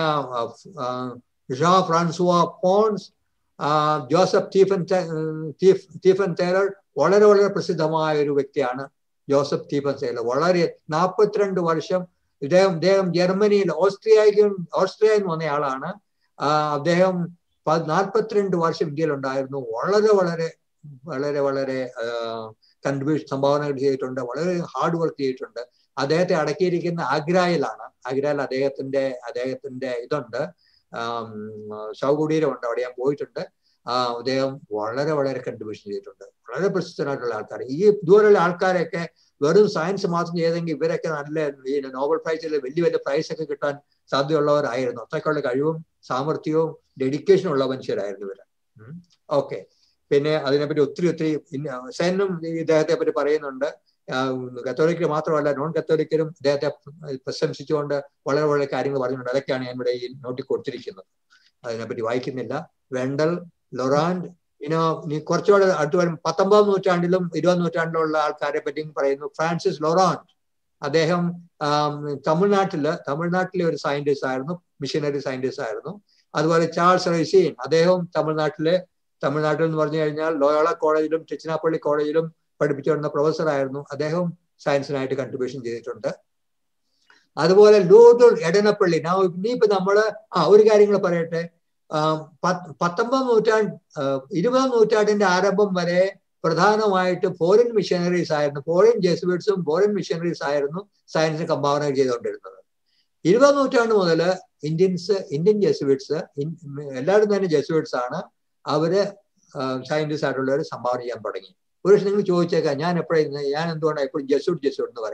Jean Francois Pons Joseph Tieffen Tieffenthaler വളരെ വളരെ പ്രസിദ്ധമായ ഒരു വ്യക്തിയാണ് ജോസഫ് ടീഫൻ ടേലർ വളരെ നാൽപ്പത്തിരണ്ട് വർഷം ഇദ്ദേഹം ഇദ്ദേഹം ജർമ്മനിയിൽ ഓസ്ട്രിയയ്ക്ക് ഓസ്ട്രിയയിൽ വന്ന ആളാണ് അദ്ദേഹം നാൽപ്പത്തിരണ്ട് വർഷം ഇന്ത്യയിൽ ഉണ്ടായിരുന്നു വളരെ വളരെ വളരെ വളരെ കൺട്രിബ്യൂഷൻ സംഭാവനകൾ ചെയ്തിട്ടുണ്ട് വളരെ ഹാർഡ് വർക്ക് ചെയ്തിട്ടുണ്ട് അദ്ദേഹത്തെ അടക്കിയിരിക്കുന്ന ആഗ്രയിലാണ് ആഗ്രയിൽ അദ്ദേഹത്തിന്റെ അദ്ദേഹത്തിന്റെ ഇതുണ്ട് ശവകുടീരമുണ്ട് അവിടെ ഞാൻ പോയിട്ടുണ്ട് അദ്ദേഹം വളരെ വളരെ കൺട്രിബ്യൂഷൻ ചെയ്തിട്ടുണ്ട് വളരെ പ്രസിദ്ധനായിട്ടുള്ള ആൾക്കാർ ഈ ഇതുപോലുള്ള ആൾക്കാരൊക്കെ വെറും സയൻസ് മാത്രം ചെയ്തെങ്കിൽ ഇവരൊക്കെ നല്ല ഈ നോബൽ പ്രൈസിൽ വലിയ വലിയ പ്രൈസ് ഒക്കെ കിട്ടാൻ സാധ്യതയുള്ളവരായിരുന്നു അത്രയ്ക്കുള്ള കഴിവും സാമർഥ്യവും ഡെഡിക്കേഷനും ഉള്ള മനുഷ്യരായിരുന്നു ഇവര് ഓക്കെ പിന്നെ അതിനെപ്പറ്റി ഒത്തിരി ഒത്തിരി സെന്നും ഇദ്ദേഹത്തെ പറ്റി പറയുന്നുണ്ട് കത്തോലിക്കൽ മാത്രമല്ല നോൺ കത്തോലിക്കലും ഇദ്ദേഹത്തെ പ്രശംസിച്ചുകൊണ്ട് വളരെ വളരെ കാര്യങ്ങൾ പറഞ്ഞിട്ടുണ്ട് അതൊക്കെയാണ് ഞാൻ ഇവിടെ ഈ നോട്ടിൽ കൊടുത്തിരിക്കുന്നത് അതിനെപ്പറ്റി വായിക്കുന്നില്ല വെണ്ടൽ ലൊറാൻഡ് ഇനോ നീ കുറച്ചുകൂടെ അടുത്ത് വരും പത്തൊമ്പതാം നൂറ്റാണ്ടിലും ഇരുപതാം നൂറ്റാണ്ടിലുള്ള ആൾക്കാരെ പറ്റി പറയുന്നു ഫ്രാൻസിസ് ലൊറാൻഡ് അദ്ദേഹം തമിഴ്നാട്ടില് തമിഴ്നാട്ടിലെ ഒരു സയന്റിസ്റ്റ് ആയിരുന്നു മിഷനറി സയന്റിസ്റ്റ് ആയിരുന്നു അതുപോലെ ചാൾസ് റൈസീൻ അദ്ദേഹം തമിഴ്നാട്ടിലെ തമിഴ്നാട്ടിൽ എന്ന് പറഞ്ഞു കഴിഞ്ഞാൽ ലോയോള കോളേജിലും ചെച്ചിനാപ്പള്ളി കോളേജിലും പഠിപ്പിച്ചു വരുന്ന പ്രൊഫസർ ആയിരുന്നു അദ്ദേഹം സയൻസിനായിട്ട് കൺട്രിബ്യൂഷൻ ചെയ്തിട്ടുണ്ട് അതുപോലെ ലൂതുൾ എടനപ്പള്ളി ഇനിയിപ്പോ നമ്മള് ആ ഒരു കാര്യങ്ങൾ പറയട്ടെ പത്തൊമ്പതാം നൂറ്റാണ്ട് ഇരുപതാം നൂറ്റാണ്ടിന്റെ ആരംഭം വരെ പ്രധാനമായിട്ട് ഫോറിൻ മിഷനറീസ് ആയിരുന്നു ഫോറിൻ ജെസുവേറ്റ്സും ഫോറിൻ മിഷനറീസ് ആയിരുന്നു സയൻസിന് സംഭാവന ചെയ്തുകൊണ്ടിരുന്നത് ഇരുപതാം നൂറ്റാണ്ട് മുതൽ ഇന്ത്യൻസ് ഇന്ത്യൻ ജെസുവേറ്റ്സ് എല്ലാവരും തന്നെ ജെസുവേറ്റ്സ് ആണ് അവര് സയന്റിസ്റ്റ് ആയിട്ടുള്ളവർ സംഭാവന ചെയ്യാൻ തുടങ്ങി ഒരു പക്ഷെ നിങ്ങൾ ചോദിച്ചേക്കാം ഞാൻ എപ്പോഴും ഞാൻ എന്തുകൊണ്ടാണ് എപ്പോഴും ജെസൂട്ട് ജെസൂട്ട് എന്ന് പറയുന്നത്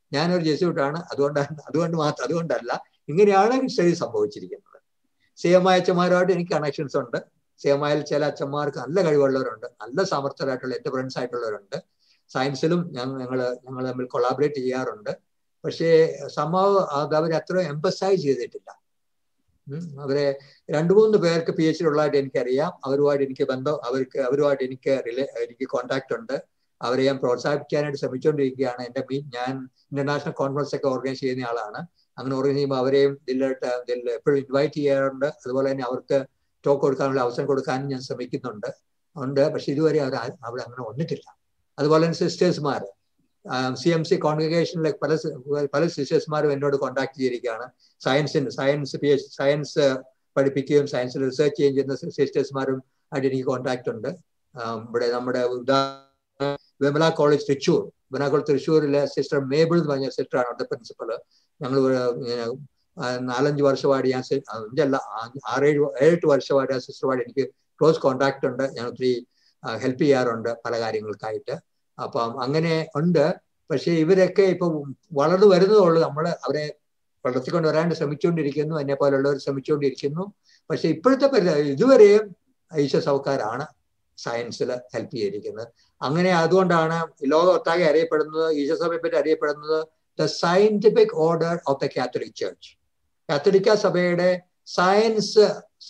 ഞാനൊരു ജെസ്യൂട്ടാണ് അതുകൊണ്ടാണ് അതുകൊണ്ട് മാത്രം അതുകൊണ്ടല്ല ഇങ്ങനെയാണ് സ്റ്റഡി സംഭവിച്ചിരിക്കുന്നത് സി എം ഐ അച്ഛന്മാരുമായിട്ട് എനിക്ക് കണക്ഷൻസ് ഉണ്ട് സി എം ഐയിൽ ചില അച്ഛന്മാർക്ക് നല്ല കഴിവുള്ളവരുണ്ട് നല്ല സാമർത്ഥ്യരായിട്ടുള്ള എന്റർപ്രൻസ് ആയിട്ടുള്ളവരുണ്ട് സയൻസിലും ഞങ്ങൾ ഞങ്ങൾ ഞങ്ങൾ തമ്മിൽ കൊളാബറേറ്റ് ചെയ്യാറുണ്ട് പക്ഷേ സംഭവം അത് അവർ അത്ര എംപസൈസ് ചെയ്തിട്ടില്ല അവരെ രണ്ടു മൂന്ന് പേർക്ക് പി എച്ച് ഡി ഉള്ളതായിട്ട് എനിക്കറിയാം അവരുമായിട്ട് എനിക്ക് ബന്ധം അവർക്ക് അവരുമായിട്ട് എനിക്ക് റിലേ എനിക്ക് കോണ്ടാക്ട് ഉണ്ട് അവരെ ഞാൻ പ്രോത്സാഹിപ്പിക്കാനായിട്ട് ശ്രമിച്ചുകൊണ്ടിരിക്കുകയാണ് എൻ്റെ മീ ഞാൻ ഇന്റർനാഷണൽ കോൺഫറൻസ് ഒക്കെ ഓർഗനൈസ് ചെയ്യുന്ന ആളാണ് അങ്ങനെ ഓർഗനൈസ് ചെയ്യുമ്പോൾ അവരെയും ഇതിലോട്ട് ഇതിൽ എപ്പോഴും ഇൻവൈറ്റ് ചെയ്യാറുണ്ട് അതുപോലെ തന്നെ അവർക്ക് ടോക്ക് കൊടുക്കാനുള്ള അവസരം കൊടുക്കാനും ഞാൻ ശ്രമിക്കുന്നുണ്ട് ഉണ്ട് പക്ഷെ ഇതുവരെ അവർ അവിടെ അങ്ങനെ വന്നിട്ടില്ല അതുപോലെ തന്നെ സിസ്റ്റേഴ്സ്മാർ സി എം സി കോൺഗ്രിഗേഷനിലെ പല പല സിസ്റ്റേഴ്സ്മാരും എന്നോട് കോൺടാക്ട് ചെയ്തിരിക്കുകയാണ് സയൻസിന് സയൻസ് പി എച്ച് സയൻസ് പഠിപ്പിക്കുകയും സയൻസിൽ റിസർച്ച് ചെയ്യുകയും ചെയ്യുന്ന സിസ്റ്റേഴ്സ്മാരും ആയിട്ട് എനിക്ക് കോൺടാക്ട് ഉണ്ട് ഇവിടെ നമ്മുടെ വിമല കോളേജ് തൃശ്ശൂർ വിമല കോളേജ് തൃശ്ശൂരിലെ സിസ്റ്റർ മേബിൾ എന്ന് പറഞ്ഞ സിസ്റ്ററാണ് അവിടുത്തെ പ്രിൻസിപ്പൾ ഞങ്ങൾ നാലഞ്ച് വർഷമായിട്ട് ഞാൻ അഞ്ചല്ല ആറേഴ് ഏഴെട്ട് വർഷമായിട്ട് ആ സിസ്റ്ററുമായിട്ട് എനിക്ക് ക്ലോസ് കോൺടാക്ട് ഉണ്ട് ഞാൻ ഒത്തിരി ഹെൽപ്പ് ചെയ്യാറുണ്ട് പല കാര്യങ്ങൾക്കായിട്ട് അപ്പം അങ്ങനെ ഉണ്ട് പക്ഷേ ഇവരൊക്കെ ഇപ്പൊ വളർന്നു വരുന്നതുള്ളൂ നമ്മൾ അവരെ വളർത്തിക്കൊണ്ട് വരാണ്ട് ശ്രമിച്ചുകൊണ്ടിരിക്കുന്നു എന്നെ പോലുള്ളവർ ശ്രമിച്ചുകൊണ്ടിരിക്കുന്നു പക്ഷെ ഇപ്പോഴത്തെ ഇതുവരെയും ഈശ്വര സൗക്കാരാണ് സയൻസിൽ ഹെൽപ്പ് ചെയ്തിരിക്കുന്നത് അങ്ങനെ അതുകൊണ്ടാണ് ലോകമൊട്ടാകെ അറിയപ്പെടുന്നത് ഈശ്വരസഭയെ പറ്റി അറിയപ്പെടുന്നത് the scientific order of the catholic church കാത്തലിക്ക സഭയുടെ സയൻസ്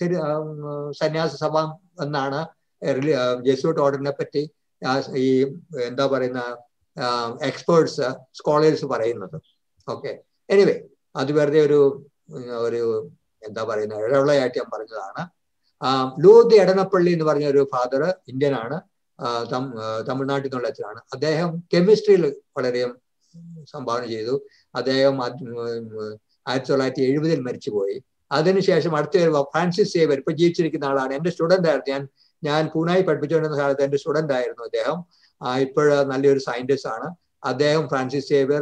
സന്യാസ സഭ എന്നാണ് ജെസ്യൂട്ട് ഓർഡറിനെ പറ്റി ഈ എന്താ പറയുന്ന എക്സ്പേർട്സ് സ്കോളേഴ്സ് പറയുന്നത് ഓക്കെ എനിവേ അത് വെറുതെ ഒരു ഒരു എന്താ പറയുന്ന ഇടവിളയായിട്ട് ഞാൻ പറഞ്ഞതാണ് ലൂർദ് എടനപ്പള്ളി എന്ന് പറഞ്ഞ ഒരു ഫാദർ ഇന്ത്യൻ ആണ് തമിഴ്നാട്ടിൽ നിന്നുള്ള അച്ഛനാണ് അദ്ദേഹം കെമിസ്ട്രിയിൽ വളരെ സംഭാവന ചെയ്തു അദ്ദേഹം ആയിരത്തി തൊള്ളായിരത്തി എഴുപതിൽ മരിച്ചുപോയി അതിനുശേഷം അടുത്ത ഫ്രാൻസിസ് സേവർ ഇപ്പൊ ജീവിച്ചിരിക്കുന്ന ആളാണ് എന്റെ സ്റ്റുഡന്റ് ആയിരുന്നു ഞാൻ ഞാൻ പൂനായി പഠിപ്പിച്ചുകൊണ്ടിരുന്ന കാലത്ത് എന്റെ സ്റ്റുഡന്റ് ആയിരുന്നു അദ്ദേഹം ഇപ്പോഴ് നല്ലൊരു സയന്റിസ്റ്റ് ആണ് അദ്ദേഹം ഫ്രാൻസിസ് സേവിയർ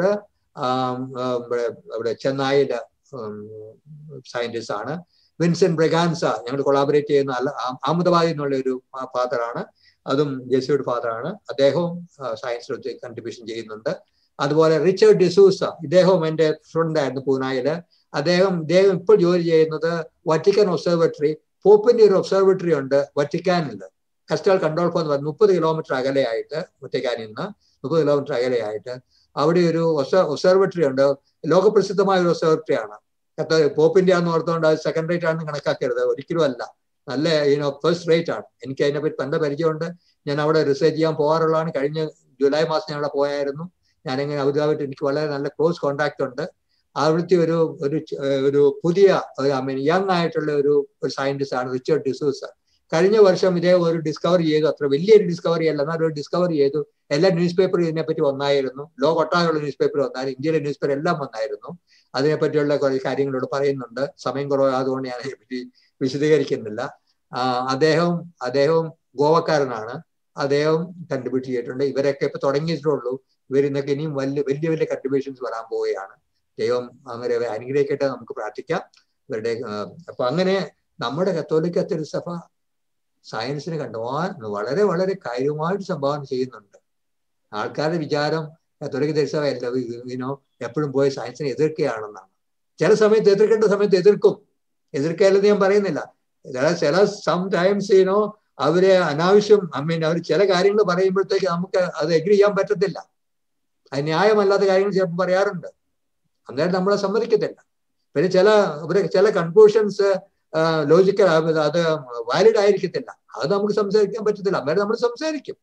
ഇവിടെ ചെന്നൈയിലെ സയന്റിസ്റ്റ് ആണ് വിൻസെന്റ് ബ്രഗാൻസ ഞങ്ങൾ കൊളാബറേറ്റ് ചെയ്യുന്ന അല്ല അഹമ്മദാബാദിൽ നിന്നുള്ള ഒരു ഫാദറാണ് അതും ജെസ്യൂഡ് ഫാദറാണ് അദ്ദേഹവും സയൻസിൽ ഒത്തിരി കൺട്രിബ്യൂഷൻ ചെയ്യുന്നുണ്ട് അതുപോലെ റിച്ചർഡ് ഡിസൂസ ഇദ്ദേഹവും എൻ്റെ സ്റ്റുഡന്റ് ആയിരുന്നു പൂനായില് അദ്ദേഹം ഇദ്ദേഹം ഇപ്പോൾ ജോലി ചെയ്യുന്നത് വറ്റിക്കൻ ഒബ്സർവേറ്ററി പോപ്പിന്റെ ഒരു ഒബ്സർവേറ്ററി ഉണ്ട് വറ്റിക്കാനിൽ കസ്റ്റൽ കൺട്രോൾ എന്ന് പറഞ്ഞ് മുപ്പത് കിലോമീറ്റർ അകലെയായിട്ട് വറ്റിക്കാനിൽ നിന്ന് മുപ്പത് കിലോമീറ്റർ അകലെയായിട്ട് അവിടെ ഒരു ഒബ്സർവേറ്ററി ഉണ്ട് ലോകപ്രസിദ്ധമായ ഒരു ഒബ്സർവേറ്ററി ആണ് പോപ്പിന്റെ ആണെന്ന് ഓർത്തുകൊണ്ട് അത് സെക്കൻഡ് റേറ്റ് ആണെന്ന് കണക്കാക്കരുത് ഒരിക്കലും അല്ല നല്ല യൂനോ ഫസ്റ്റ് റേറ്റ് ആണ് എനിക്ക് അതിനെപ്പറ്റി നല്ല പരിചയമുണ്ട് ഞാൻ അവിടെ റിസർച്ച് ചെയ്യാൻ പോകാറുള്ളതാണ് കഴിഞ്ഞ ജൂലൈ മാസം ഞാൻ അവിടെ പോയായിരുന്നു ഞാനിങ്ങനെ അബുദാബിയിട്ട് എനിക്ക് വളരെ നല്ല ക്ലോസ് കോണ്ടാക്ട് ഉണ്ട് അവിടുത്തെ ഒരു ഒരു ഒരു പുതിയ ഐ മീൻ യങ് ആയിട്ടുള്ള ഒരു ഒരു സയന്റിസ്റ്റ് ആണ് റിച്ചർഡ് ഡിസൂസ് കഴിഞ്ഞ വർഷം ഇതേ ഒരു ഡിസ്കവറി ചെയ്തു അത്ര വലിയൊരു ഡിസ്കവറി അല്ല എന്നാൽ ഒരു ഡിസ്കവറി ചെയ്തു എല്ലാ ന്യൂസ് പേപ്പറും ഇതിനെപ്പറ്റി വന്നായിരുന്നു ലോകൊട്ടാകെയുള്ള ന്യൂസ് പേപ്പർ വന്നായിരുന്നു ഇന്ത്യയിലെ ന്യൂസ് പേപ്പർ എല്ലാം വന്നായിരുന്നു അതിനെപ്പറ്റിയുള്ള കുറേ കാര്യങ്ങളോട് പറയുന്നുണ്ട് സമയം കുറവായതുകൊണ്ട് ഞാൻ അതിനെപ്പറ്റി വിശദീകരിക്കുന്നില്ല അദ്ദേഹം അദ്ദേഹം ഗോവക്കാരനാണ് അദ്ദേഹം കൺട്രിബ്യൂട്ട് ചെയ്തിട്ടുണ്ട് ഇവരൊക്കെ ഇപ്പൊ തുടങ്ങിയിട്ടുള്ളൂ ഇവരിന്നൊക്കെ ഇനിയും വലിയ വലിയ വലിയ കൺട്രിബ്യൂഷൻസ് വരാൻ പോവുകയാണ് ദൈവം അങ്ങനെ അനുഗ്രഹിക്കട്ടെ നമുക്ക് പ്രാർത്ഥിക്കാം ഇവരുടെ അപ്പൊ അങ്ങനെ നമ്മുടെ കത്തോലിക്ക തിരുസഭ സയൻസിന് കണ്ടുപോകാൻ വളരെ വളരെ കാര്യമായിട്ട് സംഭാവന ചെയ്യുന്നുണ്ട് ആൾക്കാരുടെ വിചാരം കത്തോലിക്ക തിരുസഭ ഇനോ എപ്പോഴും പോയി സയൻസിനെ എതിർക്കുകയാണെന്നാണ് ചില സമയത്ത് എതിർക്കേണ്ട സമയത്ത് എതിർക്കും എതിർക്കാലെന്ന് ഞാൻ പറയുന്നില്ല ചില സം ടൈംസ് യുനോ അവരെ അനാവശ്യം ഐ മീൻ അവർ ചില കാര്യങ്ങൾ പറയുമ്പോഴത്തേക്ക് നമുക്ക് അത് എഗ്രി ചെയ്യാൻ പറ്റത്തില്ല അത് ന്യായമല്ലാത്ത കാര്യങ്ങൾ ചിലപ്പോൾ പറയാറുണ്ട് അന്നേരം നമ്മളെ സമ്മതിക്കത്തില്ല പിന്നെ ചില ഇവരെ ചില കൺക്ലൂഷൻസ് ലോജിക്കൽ അത് വാലിഡ് ആയിരിക്കത്തില്ല അത് നമുക്ക് സംസാരിക്കാൻ പറ്റത്തില്ല അന്നേരം നമ്മൾ സംസാരിക്കും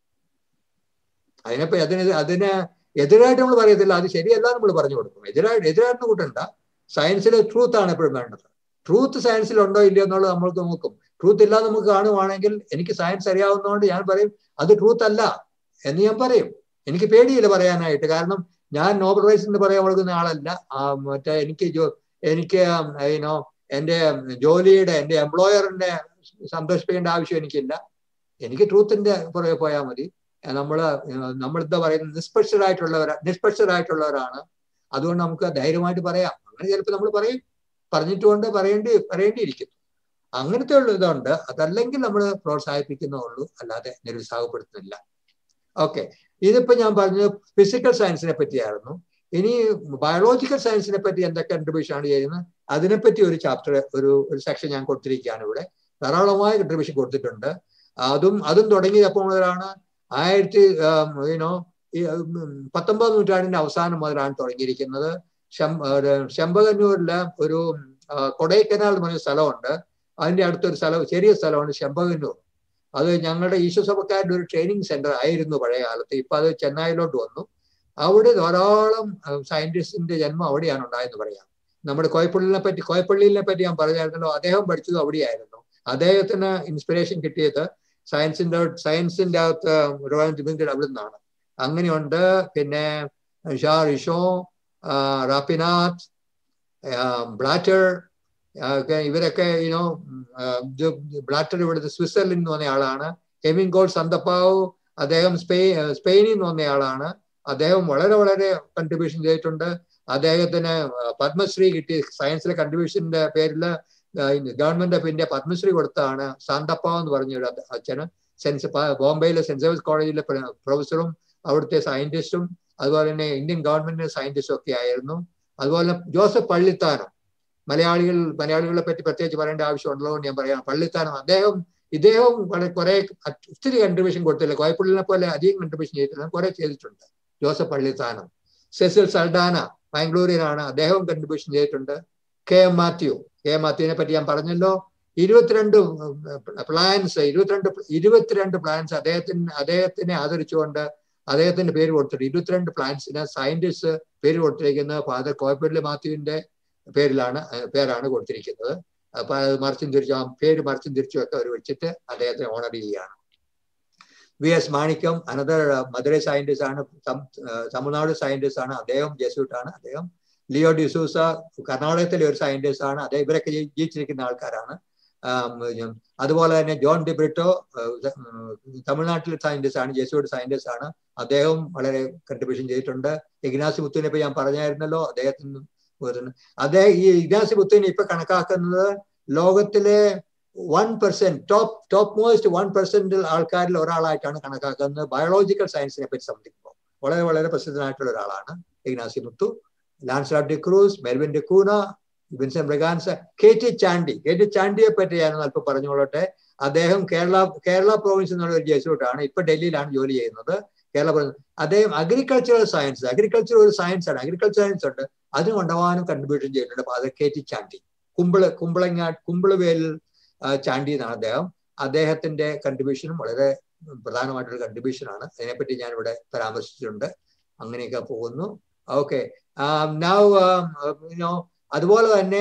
അതിനെപ്പോ അതിന് അതിന് എതിരായിട്ട് നമ്മൾ പറയത്തില്ല അത് ശരിയല്ല നമ്മൾ പറഞ്ഞു കൊടുക്കും എതിരായിട്ട് എതിരായിട്ട് കൂട്ടണ്ട സയൻസിലെ ട്രൂത്ത് ആണ് എപ്പോഴും വേണ്ടത് ട്രൂത്ത് സയൻസിൽ ഉണ്ടോ ഇല്ലയോ എന്നുള്ളത് നമ്മൾക്ക് നോക്കും ട്രൂത്ത് ഇല്ലാതെ നമുക്ക് കാണുവാണെങ്കിൽ എനിക്ക് സയൻസ് അറിയാവുന്നതുകൊണ്ട് ഞാൻ പറയും അത് ട്രൂത്ത് അല്ല എന്ന് ഞാൻ പറയും എനിക്ക് പേടിയില്ല പറയാനായിട്ട് കാരണം ഞാൻ നോബൽ പ്രൈസിന് പറയാൻ കൊടുക്കുന്ന ആളല്ല മറ്റേ എനിക്ക് എനിക്ക് ഏനോ എൻ്റെ ജോലിയുടെ എൻ്റെ എംപ്ലോയറിന്റെ സന്തോഷിപ്പിക്കേണ്ട ആവശ്യം എനിക്കില്ല എനിക്ക് ട്രൂത്തിന്റെ പുറകെ പോയാൽ മതി നമ്മൾ നമ്മൾ എന്താ പറയുന്നത് നിഷ്പക്ഷരായിട്ടുള്ളവരാ നിഷ്പക്ഷരായിട്ടുള്ളവരാണ് അതുകൊണ്ട് നമുക്ക് ധൈര്യമായിട്ട് പറയാം അങ്ങനെ ചിലപ്പോൾ നമ്മൾ പറയും പറഞ്ഞിട്ടുകൊണ്ട് പറയേണ്ടി പറയേണ്ടിയിരിക്കുന്നു അങ്ങനത്തെ ഉള്ള ഇതുണ്ട് അതല്ലെങ്കിൽ നമ്മൾ പ്രോത്സാഹിപ്പിക്കുന്നുള്ളൂ അല്ലാതെ നിരുത്സാഹപ്പെടുത്തുന്നില്ല ഓക്കെ ഇതിപ്പോ ഞാൻ പറഞ്ഞത് ഫിസിക്കൽ സയൻസിനെ പറ്റിയായിരുന്നു ഇനി ബയോളജിക്കൽ സയൻസിനെ പറ്റി എന്തൊക്കെ കൺട്രിബ്യൂഷൻ ആണ് ചെയ്യുന്നത് അതിനെപ്പറ്റി ഒരു ചാപ്റ്റർ ഒരു ഒരു സെക്ഷൻ ഞാൻ കൊടുത്തിരിക്കുകയാണ് ഇവിടെ ധാരാളമായ കൺട്രിബ്യൂഷൻ കൊടുത്തിട്ടുണ്ട് അതും അതും തുടങ്ങിയപ്പോൾ മുതലാണ് ആയിരത്തി യുനോ പത്തൊമ്പത് നൂറ്റാണ്ടിന്റെ അവസാനം മുതലാണ് തുടങ്ങിയിരിക്കുന്നത് ശംഭകന്നൂരില് ഒരു കൊടൈക്കനാൽ എന്ന് പറഞ്ഞ സ്ഥലമുണ്ട് അതിന്റെ അടുത്തൊരു സ്ഥലം ചെറിയ സ്ഥലമാണ് ശംഭകന്നൂർ അത് ഞങ്ങളുടെ ഈശ്വസഭക്കാരുടെ ഒരു ട്രെയിനിങ് സെന്റർ ആയിരുന്നു പഴയ കാലത്ത് ഇപ്പൊ അത് ചെന്നൈയിലോട്ട് വന്നു അവിടെ ധാരാളം സയന്റിസ്റ്റിന്റെ ജന്മം അവിടെയാണ് ഉണ്ടായെന്ന് പറയാം നമ്മുടെ കോയപ്പള്ളിനെ പറ്റി കോയപ്പള്ളിനെ പറ്റി ഞാൻ പറഞ്ഞായിരുന്നല്ലോ അദ്ദേഹം പഠിച്ചത് അവിടെയായിരുന്നു അദ്ദേഹത്തിന് ഇൻസ്പിറേഷൻ കിട്ടിയത് സയൻസിന്റെ സയൻസിന്റെ അകത്ത് ഡിമിൻഡ് അവിടെ നിന്നാണ് അങ്ങനെയുണ്ട് പിന്നെ ഷാ റിഷോ റാപ്പിനാഥ് ബ്ലാറ്റർ ഇവരൊക്കെ യുനോ ബ്ലാറ്റർ ഇവിടുത്തെ സ്വിറ്റ്സർലൻഡിൽ നിന്ന് വന്ന ആളാണ് ഹെമിംഗോൾ സന്തപ്പാവ് അദ്ദേഹം സ്പെയിൻ സ്പെയിനിൽ നിന്ന് വന്ന ആളാണ് അദ്ദേഹം വളരെ വളരെ കൺട്രിബ്യൂഷൻ ചെയ്തിട്ടുണ്ട് അദ്ദേഹത്തിന് പത്മശ്രീ കിട്ടി സയൻസിലെ കൺട്രിബ്യൂഷന്റെ പേരിൽ ഗവൺമെന്റ് ഓഫ് ഇന്ത്യ പത്മശ്രീ കൊടുത്താണ് സാന്തപ്പാവ് എന്ന് പറഞ്ഞ ഒരു അച്ഛന് സെൻസ് ബോംബെയിലെ സെന്റ് സേവ്സ് കോളേജിലെ പ്രൊഫസറും അവിടുത്തെ സയന്റിസ്റ്റും അതുപോലെ തന്നെ ഇന്ത്യൻ ഗവൺമെന്റിന്റെ സയന്റിസ്റ്റും ഒക്കെ ആയിരുന്നു അതുപോലെ ജോസഫ് പള്ളിത്താനം മലയാളികൾ മലയാളികളെ പറ്റി പ്രത്യേകിച്ച് പറയേണ്ട ആവശ്യമുണ്ടല്ലോ എന്ന് ഞാൻ പറയാം പള്ളിത്താനം അദ്ദേഹം ഇദ്ദേഹം വളരെ കുറെ ഒത്തിരി കൺട്രിബ്യൂഷൻ കൊടുത്തില്ല കോയപ്പള്ളിനെ പോലെ അധികം കൺട്രിബ്യൂഷൻ ചെയ്തിട്ടില്ല കുറെ ചെയ്തിട്ടുണ്ട് ജോസഫ് പള്ളിത്താനം സെസിൽ സൽഡാന ബാംഗ്ലൂരിലാണ് അദ്ദേഹം കൺട്രിബ്യൂഷൻ ചെയ്തിട്ടുണ്ട് K M Mathew K M മാത്യുവിനെ പറ്റി ഞാൻ പറഞ്ഞല്ലോ ഇരുപത്തിരണ്ട് പ്ലാൻസ് ഇരുപത്തിരണ്ട് ഇരുപത്തിരണ്ട് പ്ലാൻസ് അദ്ദേഹത്തിന് അദ്ദേഹത്തിനെ ആദരിച്ചുകൊണ്ട് അദ്ദേഹത്തിന്റെ പേര് കൊടുത്തിട്ട് ഇരുപത്തിരണ്ട് പ്ലാൻസിന് സയന്റിസ്റ്റ് പേര് കൊടുത്തിരിക്കുന്നത് ഫാദർ കോയപ്പള്ളി മാത്യുവിന്റെ പേരിലാണ് പേരാണ് കൊടുത്തിരിക്കുന്നത് അപ്പൊ അത് മറിച്ചും തിരിച്ചു ആ പേര് മറിച്ചും തിരിച്ചും ഒക്കെ അവർ വെച്ചിട്ട് അദ്ദേഹത്തെ ഓണർ ചെയ്യുകയാണ് V S Manickam another Madurai scientist ആണ് തമിഴ്നാട് സയന്റിസ്റ്റ് ആണ് അദ്ദേഹം ജെസ്യൂട്ട് ആണ് അദ്ദേഹം ലിയോ ഡിസൂസ കർണാടകത്തിലെ ഒരു സയന്റിസ്റ്റ് ആണ് അദ്ദേഹം ഇവരൊക്കെ ജീവിച്ചിരിക്കുന്ന ആൾക്കാരാണ് അതുപോലെ തന്നെ ജോൺ ഡിബ്രിട്ടോ തമിഴ്നാട്ടിലെ സയന്റിസ്റ്റ് ആണ് ജെസ്യൂട്ട് സയന്റിസ്റ്റ് ആണ് അദ്ദേഹം വളരെ കൺട്രിബ്യൂഷൻ ചെയ്തിട്ടുണ്ട് ഇഗ്നാസി മുത്തുവിനെ ഇപ്പൊ ഞാൻ പറഞ്ഞായിരുന്നല്ലോ അദ്ദേഹത്തിന് അദ്ദേഹം ഈ ഇഗ്നാസി മുത്തുവിനെ ഇപ്പൊ കണക്കാക്കുന്നത് ലോകത്തിലെ one percent top top most one percent ആൾക്കാരിൽ ഒരാളായിട്ടാണ് കണക്കാക്കുന്നത് ബയോളജിക്കൽ സയൻസിനെ പറ്റി സംബന്ധിക്കുമ്പോൾ വളരെ വളരെ പ്രസിദ്ധനായിട്ടുള്ള ഒരാളാണ് Ignaci Muthu Lancelot D Cruz Melvin D Cunha Vincent Braganza K T Chandy K T ചാണ്ടിയെ പറ്റി ഞാൻ അല്പം പറഞ്ഞുകൊള്ളട്ടെ അദ്ദേഹം കേരള കേരള പ്രോവിൻസ് എന്നുള്ള ഒരു ജെസ്യൂട്ടാണ് ഇപ്പൊ ഡൽഹിയിലാണ് ജോലി ചെയ്യുന്നത് കേരള അദ്ദേഹം അഗ്രികൾച്ചറൽ സയൻസ് അഗ്രികൾച്ചർ ഒരു സയൻസ് ആണ് അഗ്രികൾച്ചർ സയൻസ് ഉണ്ട് അതിന് കൊണ്ടുപോകാനും കൺട്രിബ്യൂഷൻ ചെയ്തിട്ടുണ്ട് ഫാദർ കെ ടി ചാണ്ടി കുമ്പിള് കുമ്പളങ്ങാ കുമ്പിളുവേലിൽ ചാണ്ടി എന്നാണ് അദ്ദേഹം അദ്ദേഹത്തിന്റെ കൺട്രിബ്യൂഷനും വളരെ പ്രധാനമായിട്ടൊരു കൺട്രിബ്യൂഷൻ ആണ് അതിനെപ്പറ്റി ഞാൻ ഇവിടെ പരാമർശിച്ചിട്ടുണ്ട് അങ്ങനെയൊക്കെ പോകുന്നു ഓക്കെ നോ അതുപോലെ തന്നെ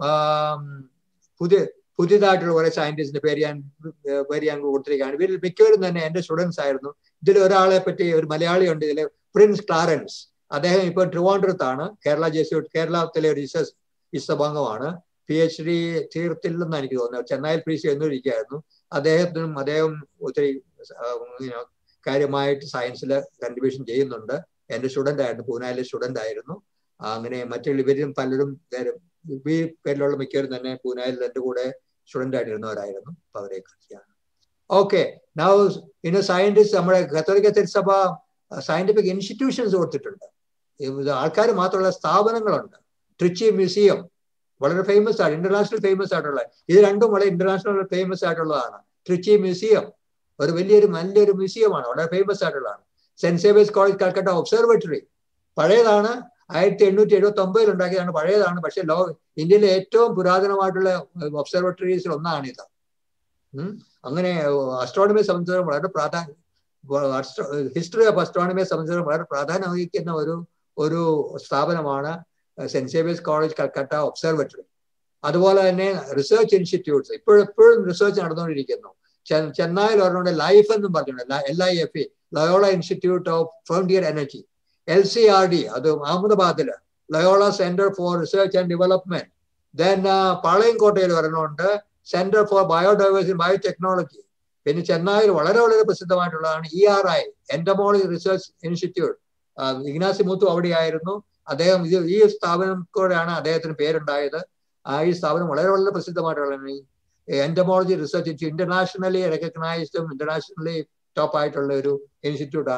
പുതിയ പുതിയതായിട്ടുള്ള കുറെ സയന്റിസ്റ്റിന്റെ പേര് ഞാൻ പേര് ഞാൻ കൊടുത്തിരിക്കുകയാണ് ഇവരിൽ മിക്കവരും തന്നെ എന്റെ സ്റ്റുഡൻസ് ആയിരുന്നു ഇതിൽ ഒരാളെ പറ്റി ഒരു മലയാളി ഉണ്ട് ഇതിൽ പ്രിൻസ് ക്ലാരൻസ് അദ്ദേഹം ഇപ്പൊ ട്രിവാൻഡ്രത്താണ് കേരള ജെസ്യൂട്ട് കേരളത്തിലെ ഒരു റിസർച്ച് ഇസ്തഭാംഗമാണ് പി എച്ച് ഡി തീർത്തില്ലെന്ന് എനിക്ക് തോന്നുന്നത് ചെന്നൈയിൽ പി സി എന്നിരിക്കുകയായിരുന്നു അദ്ദേഹത്തിനും അദ്ദേഹം ഒത്തിരി കാര്യമായിട്ട് സയൻസിൽ കൺട്രിബ്യൂഷൻ ചെയ്യുന്നുണ്ട് എന്റെ സ്റ്റുഡന്റ് ആയിരുന്നു പൂനായിലെ സ്റ്റുഡന്റ് ആയിരുന്നു അങ്ങനെ മറ്റുള്ള ഇവരും പലരും ഈ പേരിലുള്ള മിക്കവരും തന്നെ പൂനായിൽ എൻ്റെ കൂടെ സ്റ്റുഡന്റ് ആയിട്ടിരുന്നവരായിരുന്നു അപ്പൊ അവരെ കൃഷിയാണ് ഓക്കെ നൗ ഇന്ന് സയന്റിസ്റ്റ് നമ്മുടെ കത്തോലിക്ക തിരുസഭ സയന്റിഫിക് ഇൻസ്റ്റിറ്റ്യൂഷൻസ് കൊടുത്തിട്ടുണ്ട് ആൾക്കാർ മാത്രമുള്ള സ്ഥാപനങ്ങളുണ്ട് ട്രിച്ചി മ്യൂസിയം വളരെ ഫേമസ് ആണ് ഇന്റർനാഷണൽ ഫേമസ് ആയിട്ടുള്ള ഇത് രണ്ടും വളരെ ഇന്റർനാഷണൽ ഫേമസ് ആയിട്ടുള്ളതാണ് ട്രിച്ചി മ്യൂസിയം ഒരു വലിയൊരു നല്ലൊരു മ്യൂസിയമാണ് വളരെ ഫേമസ് ആയിട്ടുള്ളതാണ് സെന്റ് സേവിയസ് കോളേജ് കൽക്കട്ട ഒബ്സർവേറ്ററി പഴയതാണ് ആയിരത്തി എണ്ണൂറ്റി എഴുപത്തി ഒമ്പതിൽ ഉണ്ടാക്കിയതാണ് പഴയതാണ് പക്ഷെ ലോ ഇന്ത്യയിലെ ഏറ്റവും പുരാതനമായിട്ടുള്ള ഒബ്സർവേറ്ററീസിൽ ഒന്നാണിത് അങ്ങനെ അസ്ട്രോണമിയെ സംബന്ധിച്ചിടത്തോളം വളരെ പ്രാധാന്യം ഹിസ്റ്ററി ഓഫ് അസ്ട്രോണമിയെ സംബന്ധിച്ചിടത്തോളം വളരെ പ്രാധാന്യം വഹിക്കുന്ന ഒരു ഒരു സ്ഥാപനമാണ് സെന്റ് സേവിയസ് കോളേജ് കൽക്കട്ട ഒബ്സർവേറ്ററി അതുപോലെ തന്നെ റിസർച്ച് ഇൻസ്റ്റിറ്റ്യൂട്ട്സ് ഇപ്പോഴും എപ്പോഴും റിസർച്ച് നടന്നുകൊണ്ടിരിക്കുന്നു ചെന്നൈയിൽ ഒരെണ്ണം ലൈഫ് എന്നും പറഞ്ഞിട്ടുണ്ട് L I F E Loyola institute of frontier energy L C R D അത് അഹമ്മദാബാദില് Loyola centre for research and development then പാളയംകോട്ടയിൽ ഒരെണ്ണമുണ്ട് സെന്റർ ഫോർ ബയോഡൈവേഴ്സിറ്റി ബയോടെക്നോളജി പിന്നെ ചെന്നൈയിൽ വളരെ വളരെ പ്രസിദ്ധമായിട്ടുള്ളതാണ് E R I entomology research institute Ignaci Muthu അവിടെയായിരുന്നു അദ്ദേഹം ഇത് ഈ സ്ഥാപനം കൂടെയാണ് അദ്ദേഹത്തിന് പേരുണ്ടായത് ആ ഈ സ്ഥാപനം വളരെ വളരെ പ്രസിദ്ധമായിട്ടുള്ള എൻഡമോളജി റിസർച്ച് ഇന്റർനാഷണലി റെക്കഗ്നൈസ്ഡും ഇന്റർനാഷണലി ടോപ്പ് ആയിട്ടുള്ള ഒരു ഇൻസ്റ്റിറ്റ്യൂട്ട് ആണ്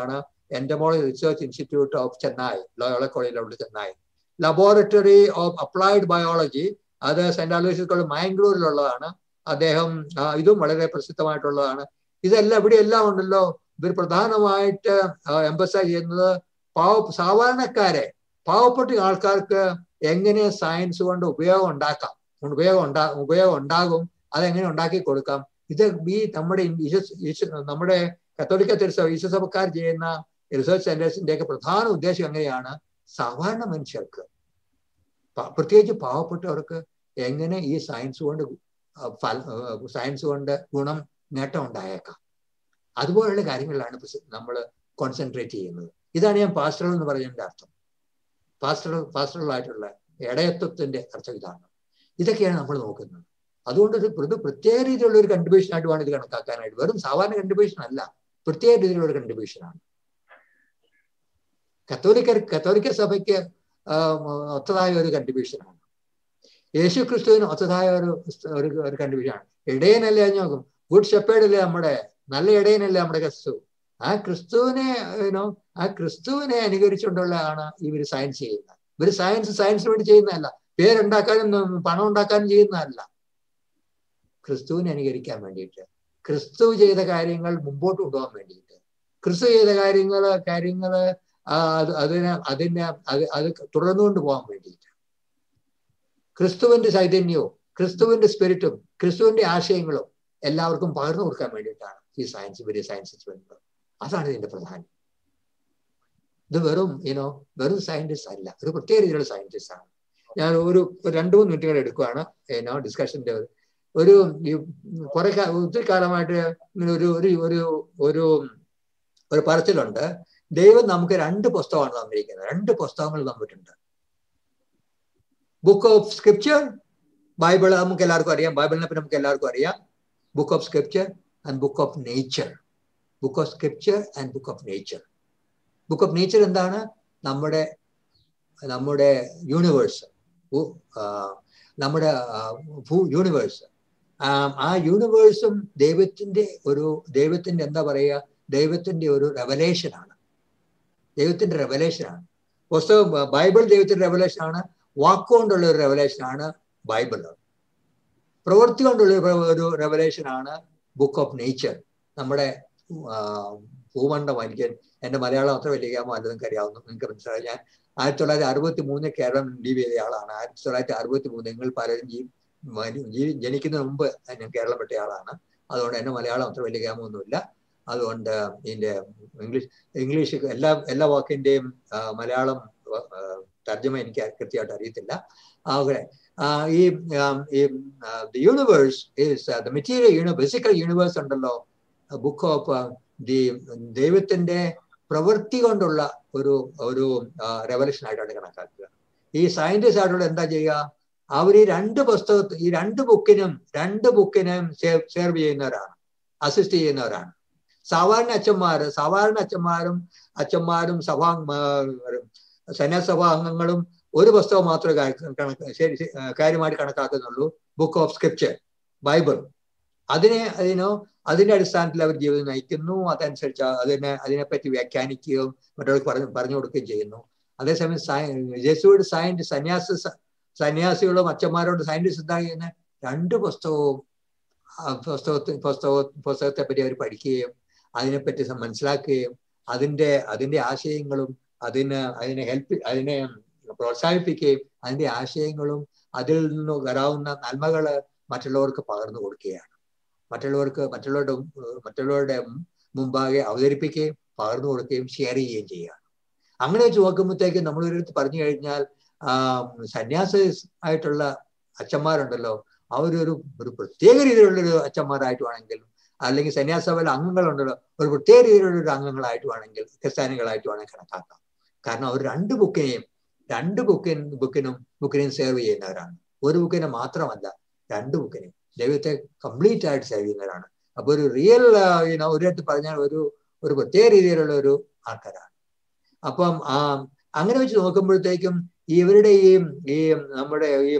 entomology research institute of chennai loyola college of chennai laboratory of applied biology അത് സെന്റ് ആലോയ്സ് കോളേജ് മാംഗ്ലൂരിലുള്ളതാണ് അദ്ദേഹം ആ, ഇതും വളരെ പ്രസിദ്ധമായിട്ടുള്ളതാണ് ഇതെല്ലാം ഇവിടെ എല്ലാം ഉണ്ടല്ലോ ഇവർ പ്രധാനമായിട്ട് എംബസൈസ് ചെയ്യുന്നത് പാവ സാധാരണക്കാരെ പാവപ്പെട്ട ആൾക്കാർക്ക് എങ്ങനെ സയൻസ് കൊണ്ട് ഉപയോഗം ഉണ്ടാക്കാം ഉപയോഗം ഉണ്ടാ ഉപയോഗം ഉണ്ടാകും അതെങ്ങനെ ഉണ്ടാക്കി കൊടുക്കാം ഇത് ഈ നമ്മുടെ ഈശ- ഈശ- നമ്മുടെ കത്തോലിക്ക തിരുസഭ ഈശസഭക്കാർ ചെയ്യുന്ന റിസർച്ച് സെന്റേഴ്സിന്റെ ഒക്കെ പ്രധാന ഉദ്ദേശം എങ്ങനെയാണ് സാധാരണ മനുഷ്യർക്ക് പ- പ്രത്യേകിച്ച് പാവപ്പെട്ടവർക്ക് എങ്ങനെ ഈ സയൻസ് കൊണ്ട് സയൻസ് കൊണ്ട് ഗുണം നേട്ടം ഉണ്ടായേക്കാം അതുപോലുള്ള കാര്യങ്ങളിലാണ് നമ്മൾ കോൺസെൻട്രേറ്റ് ചെയ്യുന്നത് ഇതാണ് ഞാൻ പാസ്റ്ററൽ എന്ന് പറയുന്നതിന്റെ അർത്ഥം പാസ്റ്ററൽ പാസ്റ്ററൽ ആയിട്ടുള്ള ഇടയത്വത്തിന്റെ അർത്ഥം ഇതാണ് ഇതൊക്കെയാണ് നമ്മൾ നോക്കുന്നത് അതുകൊണ്ട് ഒരു ഇത് പ്രത്യേക രീതിയിലുള്ള ഒരു കൺട്രിബ്യൂഷൻ ആയിട്ട് വേണം ഇത് കണക്കാക്കാനായിട്ട് വെറും സാധാരണ കൺട്രിബ്യൂഷൻ അല്ല പ്രത്യേക രീതിയിലുള്ള ഒരു കൺട്രിബ്യൂഷൻ ആണ് കത്തോലിക്ക കത്തോലിക്ക സഭയ്ക്ക് ഒത്തതായ ഒരു കൺട്രിബ്യൂഷൻ ആണ് യേശു ക്രിസ്തുവിന് ഒത്തതായ ഒരു ഒരു ഒരു കൺട്രിബ്യൂഷൻ ആണ് ഇടയനല്ലേ ഞാൻ നോക്കും ഗുഡ് ഷെപ്പേർഡ് നമ്മുടെ നല്ല ഇടയനല്ലേ നമ്മുടെ ക്രിസ്തു ആ ക്രിസ്തുവിനെ യുനോ ആ ക്രിസ്തുവിനെ അനുകരിച്ചുകൊണ്ടുള്ള ആണ് ഇവർ സയൻസ് ചെയ്യുന്നത് ഇവർ സയൻസ് സയൻസിന് വേണ്ടി ചെയ്യുന്നതല്ല പേരുണ്ടാക്കാനും പണം ഉണ്ടാക്കാനും ചെയ്യുന്നതല്ല ക്രിസ്തുവിനെ അനുകരിക്കാൻ വേണ്ടിയിട്ട് ക്രിസ്തു ചെയ്ത കാര്യങ്ങൾ മുമ്പോട്ട് കൊണ്ടുപോകാൻ വേണ്ടിയിട്ട് ക്രിസ്തു ചെയ്ത കാര്യങ്ങൾ കാര്യങ്ങള് അത് അതിനെ അതിനെ അത് അത് തുടർന്നുകൊണ്ട് പോകാൻ വേണ്ടിയിട്ട് ക്രിസ്തുവിന്റെ ചൈതന്യവും ക്രിസ്തുവിന്റെ സ്പിരിറ്റും ക്രിസ്തുവിന്റെ ആശയങ്ങളും എല്ലാവർക്കും പകർന്നു കൊടുക്കാൻ വേണ്ടിയിട്ടാണ് ഈ സയൻസ് ഇവര് സയൻസ് വരുന്നത് അതാണ് ഇതിന്റെ പ്രധാനം ഇത് വെറും യുനോ വെറും സയന്റിസ്റ്റ് അല്ല ഒരു പ്രത്യേക രീതിയിലുള്ള സയന്റിസ്റ്റ് ആണ് ഞാൻ ഒരു രണ്ടു മൂന്ന് മിനിറ്റുകൾ എടുക്കുകയാണ് ഏനോ ഡിസ്കഷന്റെ ഒരു കുറെ ഒത്തിരി കാലമായിട്ട് ഇങ്ങനെ ഒരു ഒരു ഒരു ഒരു ഒരു പറച്ചിലുണ്ട് ദൈവം നമുക്ക് രണ്ട് പുസ്തകമാണ് തന്നിരിക്കുന്നത് രണ്ട് പുസ്തകങ്ങൾ തന്നിട്ടുണ്ട് ബുക്ക് ഓഫ് സ്ക്രിപ്ചർ ബൈബിൾ നമുക്ക് എല്ലാവർക്കും അറിയാം ബൈബിളിനെ പറ്റി നമുക്ക് എല്ലാവർക്കും അറിയാം book of scripture and book of nature book of scripture and book of nature book of nature എന്താണ് നമ്മുടെ നമ്മുടെ യൂണിവേഴ്സ് നമ്മുടെ യൂണിവേഴ്സ് ആ യൂണിവേഴ്സും ദൈവത്തിന്റെ ഒരു ദൈവത്തിന്റെ എന്താ പറയുക ദൈവത്തിന്റെ ഒരു റെവലേഷൻ ആണ് ദൈവത്തിന്റെ റെവലേഷൻ ആണ് പുസ്തകം ബൈബിൾ ദൈവത്തിന്റെ റെവലേഷൻ ആണ് വാക്കുകൊണ്ടുള്ള ഒരു റെവലേഷൻ ആണ് ബൈബിൾ പ്രവൃത്തി കൊണ്ടുള്ള ഒരു റെവലേഷൻ ആണ് ബുക്ക് ഓഫ് നേച്ചർ നമ്മുടെ ഭൂമണ്ഡം എനിക്ക് എന്റെ മലയാളം അത്ര വലിയാമോ അല്ല നിങ്ങൾക്ക് അറിയാവുന്നു നിങ്ങൾക്ക് മനസ്സിലായി ഞാൻ ആയിരത്തി തൊള്ളായിരത്തി അറുപത്തി മൂന്ന് കേരളം ലീവ് ചെയ്ത ആളാണ് ആയിരത്തി തൊള്ളായിരത്തി അറുപത്തി മൂന്ന് നിങ്ങൾ പലരും ജീവി ജനിക്കുന്നതിന് മുമ്പ് ഞാൻ കേരളം പെട്ട ആളാണ് അതുകൊണ്ട് എന്നെ മലയാളം അത്ര വലിയ ഗ്രാമമൊന്നുമില്ല അതുകൊണ്ട് ഇതിന്റെ ഇംഗ്ലീഷ് ഇംഗ്ലീഷ് എല്ലാ എല്ലാ വാക്കിന്റെയും മലയാളം തർജ്ജമ എനിക്ക് കൃത്യമായിട്ട് അറിയത്തില്ല അവിടെ ഈ ഈ യൂണിവേഴ്സ് ഈസ് ദ മെറ്റീരിയൽ യൂണി ഫിസിക്കൽ യൂണിവേഴ്സ് ഉണ്ടല്ലോ ബുക്ക് ഓഫ് ദി ദൈവത്തിന്റെ പ്രവൃത്തി കൊണ്ടുള്ള ഒരു ഒരു റെവല്യൂഷൻ ആയിട്ടാണ് കണക്കാക്കുക ഈ സയന്റിസ്റ്റ് ആയിട്ടുള്ള എന്താ ചെയ്യുക അവർ ഈ രണ്ട് പുസ്തകത്തിൽ ഈ രണ്ട് ബുക്കിനും രണ്ട് ബുക്കിനും സേർവ് ചെയ്യുന്നവരാണ് അസിസ്റ്റ് ചെയ്യുന്നവരാണ് സാധാരണ അച്ഛന്മാര് സാധാരണ അച്ഛന്മാരും അച്ഛന്മാരും സഭാ സന്യാസഭാ അംഗങ്ങളും ഒരു പുസ്തകം മാത്രമേ കണക്ക് ശരി കാര്യമായിട്ട് കണക്കാക്കുന്നുള്ളൂ ബുക്ക് ഓഫ് സ്ക്രിപ്ചർ ബൈബിൾ അതിനെ അതിനോ അതിന്റെ അടിസ്ഥാനത്തിൽ അവർ ജീവിതം നയിക്കുന്നു അതനുസരിച്ച് അതിനെ അതിനെപ്പറ്റി വ്യാഖ്യാനിക്കുകയും മറ്റുള്ളവർക്ക് പറഞ്ഞു പറഞ്ഞു കൊടുക്കുകയും ചെയ്യുന്നു അതേസമയം സയ ജെസുവിടെ സയൻസ് സന്യാസ സന്യാസികളും അച്ഛന്മാരോട് സയന്റിസ്റ്റ് എന്താ ചെയ്യുന്നത് രണ്ട് പുസ്തകവും പുസ്തകത്തെ പുസ്തക പുസ്തകത്തെ പറ്റി അവർ പഠിക്കുകയും അതിനെപ്പറ്റി മനസ്സിലാക്കുകയും അതിന്റെ അതിന്റെ ആശയങ്ങളും അതിന് അതിനെ ഹെൽപ്പ് അതിനെ പ്രോത്സാഹിപ്പിക്കുകയും അതിന്റെ ആശയങ്ങളും അതിൽ നിന്ന് വരാവുന്ന നന്മകള് മറ്റുള്ളവർക്ക് പകർന്നു കൊടുക്കുകയാണ് മറ്റുള്ളവർക്ക് മറ്റുള്ളവരുടെ മറ്റുള്ളവരുടെ മുമ്പാകെ അവതരിപ്പിക്കുകയും പകർന്നു കൊടുക്കുകയും ഷെയർ ചെയ്യുകയും ചെയ്യുകയാണ് അങ്ങനെ വെച്ച് നോക്കുമ്പോഴത്തേക്ക് നമ്മൾ ഒരിടത്ത് പറഞ്ഞു കഴിഞ്ഞാൽ സന്യാസ ആയിട്ടുള്ള അച്ഛന്മാരുണ്ടല്ലോ അവരൊരു ഒരു പ്രത്യേക രീതിയിലുള്ളൊരു അച്ഛന്മാരായിട്ട് വേണമെങ്കിലും അല്ലെങ്കിൽ സന്യാസഭയിലെ അംഗങ്ങളുണ്ടല്ലോ ഒരു പ്രത്യേക രീതിയിലുള്ള ഒരു അംഗങ്ങളായിട്ട് വേണമെങ്കിൽ ക്രിസ്ത്യാനികളായിട്ട് വേണമെങ്കിൽ കണക്കാക്കാം കാരണം അവർ രണ്ട് ബുക്കിനെയും രണ്ട് ബുക്കിൻ ബുക്കിനും ബുക്കിനെയും സേർവ് ചെയ്യുന്നവരാണ് ഒരു ബുക്കിനെ മാത്രമല്ല രണ്ട് ബുക്കിനെയും ദൈവത്തെ കംപ്ലീറ്റ് ആയിട്ട് സേവ് ചെയ്യുന്നവരാണ് അപ്പൊ ഒരു റിയൽ ഒരിടത്ത് പറഞ്ഞാൽ ഒരു ഒരു പ്രത്യേക രീതിയിലുള്ള ഒരു ആൾക്കാരാണ് അപ്പം ആ അങ്ങനെ വെച്ച് നോക്കുമ്പോഴത്തേക്കും ഇവരുടെ ഈ ഈ നമ്മുടെ ഈ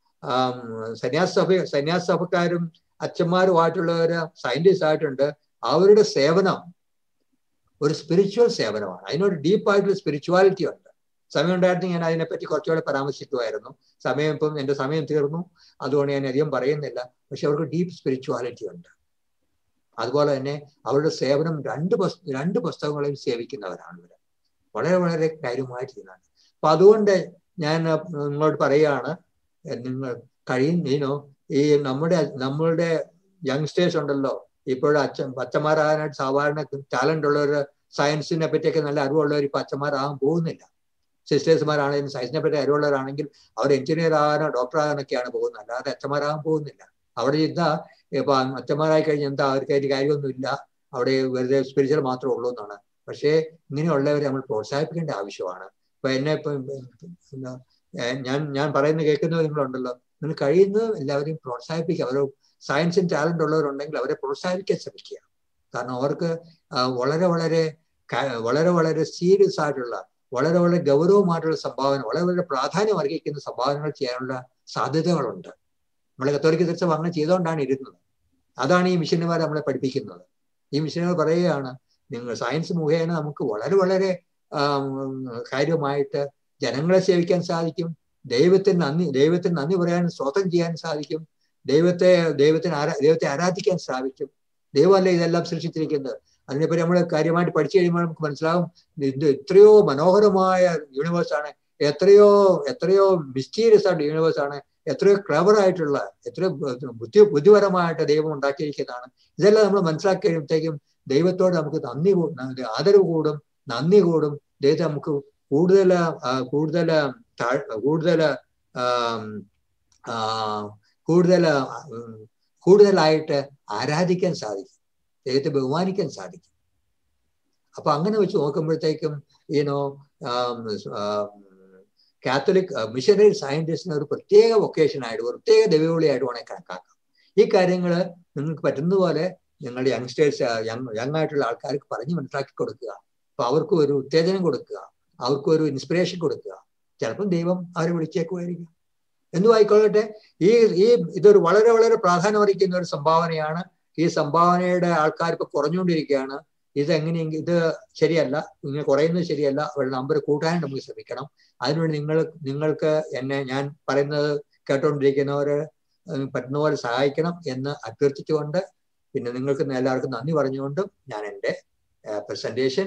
സന്യാസ സഭ സന്യാസ സഭക്കാരും അച്ഛന്മാരുമായിട്ടുള്ളവര് സയന്റിസ്റ്റ് ആയിട്ടുണ്ട് അവരുടെ സേവനം ഒരു സ്പിരിച്വൽ സേവനമാണ് അതിനൊരു ഡീപ്പായിട്ടുള്ള സ്പിരിച്വാലിറ്റി ഉണ്ട് സമയം ഉണ്ടായിരുന്നെങ്കിൽ ഞാൻ അതിനെപ്പറ്റി കുറച്ചുകൂടെ പരാമർശിക്കുമായിരുന്നു സമയം ഇപ്പം എൻ്റെ സമയം തീർന്നു അതുകൊണ്ട് ഞാൻ അധികം പറയുന്നില്ല പക്ഷെ അവർക്ക് ഡീപ്പ് സ്പിരിച്വാലിറ്റി ഉണ്ട് അതുപോലെ തന്നെ അവരുടെ സേവനം രണ്ട് രണ്ട് പുസ്തകങ്ങളെയും സേവിക്കുന്നവരാണ് ഇവർ വളരെ വളരെ കാര്യമായിട്ട് ചെയ്യുന്നതാണ് അപ്പൊ അതുകൊണ്ട് ഞാൻ നിങ്ങളോട് പറയുകയാണ് നിങ്ങൾ കഴിയുന്നീനോ ഈ നമ്മുടെ നമ്മളുടെ യങ്സ്റ്റേഴ്സ് ഉണ്ടല്ലോ ഇപ്പോഴും അച്ഛൻ അച്ഛന്മാരാകാനായിട്ട് സാധാരണ ടാലന്റ് ഉള്ളവർ സയൻസിനെ പറ്റിയൊക്കെ നല്ല അറിവുള്ളവർ ഇപ്പൊ അച്ഛന്മാരാകാൻ പോകുന്നില്ല സിസ്റ്റേഴ്സുമാരാണെങ്കിലും സയൻസിനെ പറ്റി അറിവുള്ളവരാണെങ്കിൽ അവർ എഞ്ചിനീയർ ആകാനോ ഡോക്ടർ ആകാനൊക്കെയാണ് പോകുന്നത് അല്ലാതെ അച്ഛന്മാരാകാൻ പോകുന്നില്ല അവിടെ ചെന്നാ ഇപ്പൊ അച്ഛന്മാരായി കഴിഞ്ഞാൽ എന്താ അവർക്ക് അതിന് കാര്യമൊന്നുമില്ല അവിടെ വെറുതെ സ്പിരിച്വൽ മാത്രമേ ഉള്ളൂ എന്നാണ് പക്ഷേ ഇങ്ങനെയുള്ളവരെ നമ്മൾ പ്രോത്സാഹിപ്പിക്കേണ്ട ആവശ്യമാണ് ഇപ്പൊ എന്നെ ഇപ്പൊ ഞാൻ ഞാൻ പറയുന്നത് കേൾക്കുന്നത് നിങ്ങളുണ്ടല്ലോ നിങ്ങൾ കഴിയുന്നത് എല്ലാവരെയും പ്രോത്സാഹിപ്പിക്കുക അവർ സയൻസിന് ടാലന്റ് ഉള്ളവരുണ്ടെങ്കിൽ അവരെ പ്രോത്സാഹിപ്പിക്കാൻ ശ്രമിക്കുക കാരണം അവർക്ക് വളരെ വളരെ വളരെ വളരെ സീരിയസ് ആയിട്ടുള്ള വളരെ വളരെ ഗൗരവമായിട്ടുള്ള സംഭാവന വളരെ വളരെ പ്രാധാന്യം അർഹിക്കുന്ന സംഭാവനകൾ ചെയ്യാനുള്ള സാധ്യതകളുണ്ട് നമ്മളെ കത്തോലിക്ക തീർച്ച അങ്ങനെ ചെയ്തുകൊണ്ടാണ് ഇരുന്നത് അതാണ് ഈ മിഷനുമാർ നമ്മളെ പഠിപ്പിക്കുന്നത് ഈ മിഷനുകൾ പറയുകയാണ് നിങ്ങൾ സയൻസ് മുഖേന നമുക്ക് വളരെ വളരെ കാര്യമായിട്ട് ജനങ്ങളെ സേവിക്കാൻ സാധിക്കും ദൈവത്തിന് നന്ദി ദൈവത്തിന് നന്ദി പറയാൻ സ്വതം ചെയ്യാൻ സാധിക്കും ദൈവത്തെ ദൈവത്തിന് ആരാ ദൈവത്തെ ആരാധിക്കാൻ സാധിക്കും ദൈവമല്ലേ ഇതെല്ലാം സൃഷ്ടിച്ചിരിക്കുന്നത് അതിനെപ്പറ്റി നമ്മൾ കാര്യമായിട്ട് പഠിച്ചു കഴിയുമ്പോൾ നമുക്ക് മനസ്സിലാവും ഇത് എത്രയോ മനോഹരമായ യൂണിവേഴ്സ് ആണ് എത്രയോ എത്രയോ മിസ്റ്റീരിയസ് ആയിട്ട് യൂണിവേഴ്സ് ആണ് എത്രയോ ക്ലവർ ആയിട്ടുള്ള എത്രയോ ബുദ്ധി ബുദ്ധിപരമായിട്ട് ദൈവം ഉണ്ടാക്കിയിരിക്കുന്നതാണ് ഇതെല്ലാം നമ്മൾ മനസ്സിലാക്കി കഴിയുമ്പോഴത്തേക്കും ദൈവത്തോട് നമുക്ക് നന്ദി ആദരവ് കൂടും നന്ദി കൂടും ദൈവത്തെ നമുക്ക് കൂടുതൽ കൂടുതൽ കൂടുതൽ കൂടുതൽ കൂടുതലായിട്ട് ആരാധിക്കാൻ സാധിക്കും ദൈവത്തെ ബഹുമാനിക്കാൻ സാധിക്കും അപ്പൊ അങ്ങനെ വെച്ച് നോക്കുമ്പോഴത്തേക്കും ഈനോ കാത്തലിക് മിഷനറി സയന്റിസ്റ്റിന് ഒരു പ്രത്യേക വൊക്കേഷൻ ആയിട്ട് പ്രത്യേക ദൈവവിളിയായിട്ട് വേണമെങ്കിൽ കണക്കാക്കാം ഈ കാര്യങ്ങൾ നിങ്ങൾക്ക് പറ്റുന്ന പോലെ നിങ്ങളുടെ യങ്സ്റ്റേഴ്സ് യങ് യങ് ആയിട്ടുള്ള ആൾക്കാർക്ക് പറഞ്ഞ് മനസ്സിലാക്കി കൊടുക്കുക അപ്പൊ അവർക്ക് ഒരു ഉത്തേജനം കൊടുക്കുക അവർക്ക് ഒരു ഇൻസ്പിറേഷൻ കൊടുക്കുക ചിലപ്പം ദൈവം അവരെ വിളിച്ചേക്കുമായിരിക്കും എന്തു ആയിക്കൊള്ളട്ടെ ഈ ഈ ഇതൊരു വളരെ വളരെ പ്രാധാന്യം അറിയിക്കുന്ന ഒരു സംഭാവനയാണ് ഈ സംഭാവനയുടെ ആൾക്കാർ ഇപ്പൊ കുറഞ്ഞുകൊണ്ടിരിക്കുകയാണ് ഇത് എങ്ങനെയെങ്കിൽ ഇത് ശരിയല്ല ഇങ്ങനെ കുറയുന്നത് ശരിയല്ല അവരുടെ നമ്പർ കൂട്ടാനും നമുക്ക് ശ്രമിക്കണം അതിനുവേണ്ടി നിങ്ങൾ നിങ്ങൾക്ക് എന്നെ ഞാൻ പറയുന്നത് കേട്ടുകൊണ്ടിരിക്കുന്നവര് പറ്റുന്ന പോലെ സഹായിക്കണം എന്ന് അഭ്യർത്ഥിച്ചുകൊണ്ട് പിന്നെ നിങ്ങൾക്ക് എല്ലാവർക്കും നന്ദി പറഞ്ഞുകൊണ്ടും ഞാൻ എൻ്റെ പ്രസന്റേഷൻ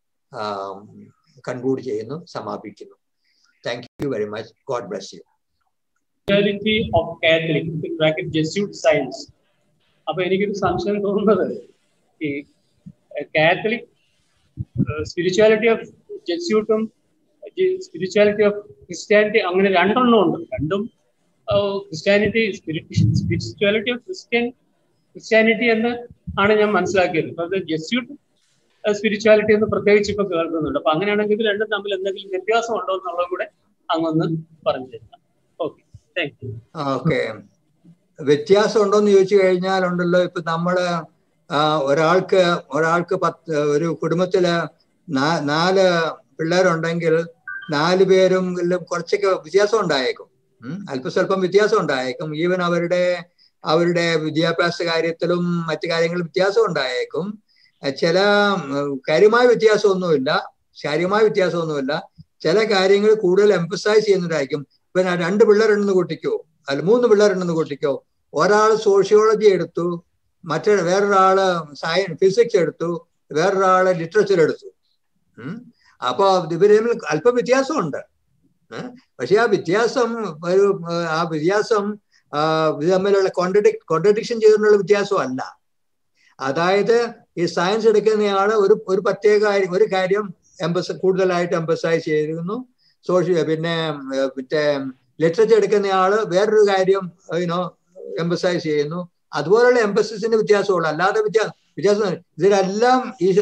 കൺക്ലൂഡ് ചെയ്യുന്നു സമാപിക്കുന്നു thank you very much God bless you spirituality of catholic bracket Jesuit science അപ്പൊ എനിക്കൊരു സംശയം തോന്നുന്നത് ഈ കാത്തലിക് സ്പിരിച്വാലിറ്റി ഓഫ് ജെസ്യൂട്ടും സ്പിരിച്വാലിറ്റി ഓഫ് ക്രിസ്ത്യാനിറ്റി അങ്ങനെ രണ്ടെണ്ണം ഉണ്ട് രണ്ടും christianity spirituality of christian christianity എന്ന് ആണ് ഞാൻ മനസ്സിലാക്കിയത് അപ്പൊ അത് ജെസ്യൂട്ട് സ്പിരിച്വാലിറ്റി എന്ന് പ്രത്യേകിച്ച് ഇപ്പൊ കേൾക്കുന്നുണ്ട് അപ്പൊ അങ്ങനെയാണെങ്കിൽ ഇത് രണ്ടും തമ്മിൽ എന്തെങ്കിലും വ്യത്യാസം ഉണ്ടോ എന്നുള്ളത് കൂടെ അങ്ങൊന്ന് പറഞ്ഞു തരണം ഓക്കെ താങ്ക് യു ഓക്കെ വ്യത്യാസം ഉണ്ടോന്ന് ചോദിച്ചു കഴിഞ്ഞാൽ ഉണ്ടല്ലോ ഇപ്പൊ നമ്മള് ഒരാൾക്ക് ഒരാൾക്ക് പത്ത് ഒരു കുടുംബത്തില് നാല് പിള്ളേരുണ്ടെങ്കിൽ നാല് പേരും കുറച്ചൊക്കെ വ്യത്യാസം ഉണ്ടായേക്കും അല്പസ്വല്പം വ്യത്യാസം ഉണ്ടായേക്കും ഈവൻ അവരുടെ അവരുടെ വിദ്യാഭ്യാസ കാര്യത്തിലും മറ്റു കാര്യങ്ങളും വ്യത്യാസം ഉണ്ടായേക്കും ചില കാര്യമായ വ്യത്യാസമൊന്നുമില്ല കാര്യമായ വ്യത്യാസമൊന്നുമില്ല ചില കാര്യങ്ങൾ കൂടുതൽ എംഫസൈസ് ചെയ്യുന്നതായിരിക്കും ഇപ്പൊ ഞാൻ രണ്ട് പിള്ളേരുണ്ടെന്ന് കൂട്ടിക്കോ അല്ല മൂന്ന് പിള്ളേരുണ്ടെന്ന് കൂട്ടിക്കോ ഒരാൾ സോഷ്യോളജി എടുത്തു മറ്റേ വേറൊരാള് സയൻസ് ഫിസിക്സ് എടുത്തു വേറൊരാള് ലിറ്ററേച്ചർ എടുത്തു അപ്പൊ ഇവര് തമ്മിൽ അല്പം വ്യത്യാസമുണ്ട് പക്ഷെ ആ വ്യത്യാസം ഒരു ആ വ്യത്യാസം ഇത് തമ്മിലുള്ള കോൺട്രഡിക് കോൺട്രഡിക്ഷൻ ചെയ്തിട്ടുള്ള വ്യത്യാസമല്ല അതായത് ഈ സയൻസ് എടുക്കുന്നയാള് ഒരു ഒരു പ്രത്യേക കാര്യം ഒരു കാര്യം എംബസ് കൂടുതലായിട്ട് എംബസൈസ് ചെയ്തിരുന്നു സോഷ്യ പിന്നെ മറ്റേ ലിറ്ററേച്ചർ എടുക്കുന്നയാള് വേറൊരു കാര്യം യുനോ എംബസൈസ് ചെയ്യുന്നു അതുപോലുള്ള എംബസിസിന്റെ വ്യത്യാസമുള്ളൂ അല്ലാതെ വ്യത്യാസം വ്യത്യാസം ഇതിലെല്ലാം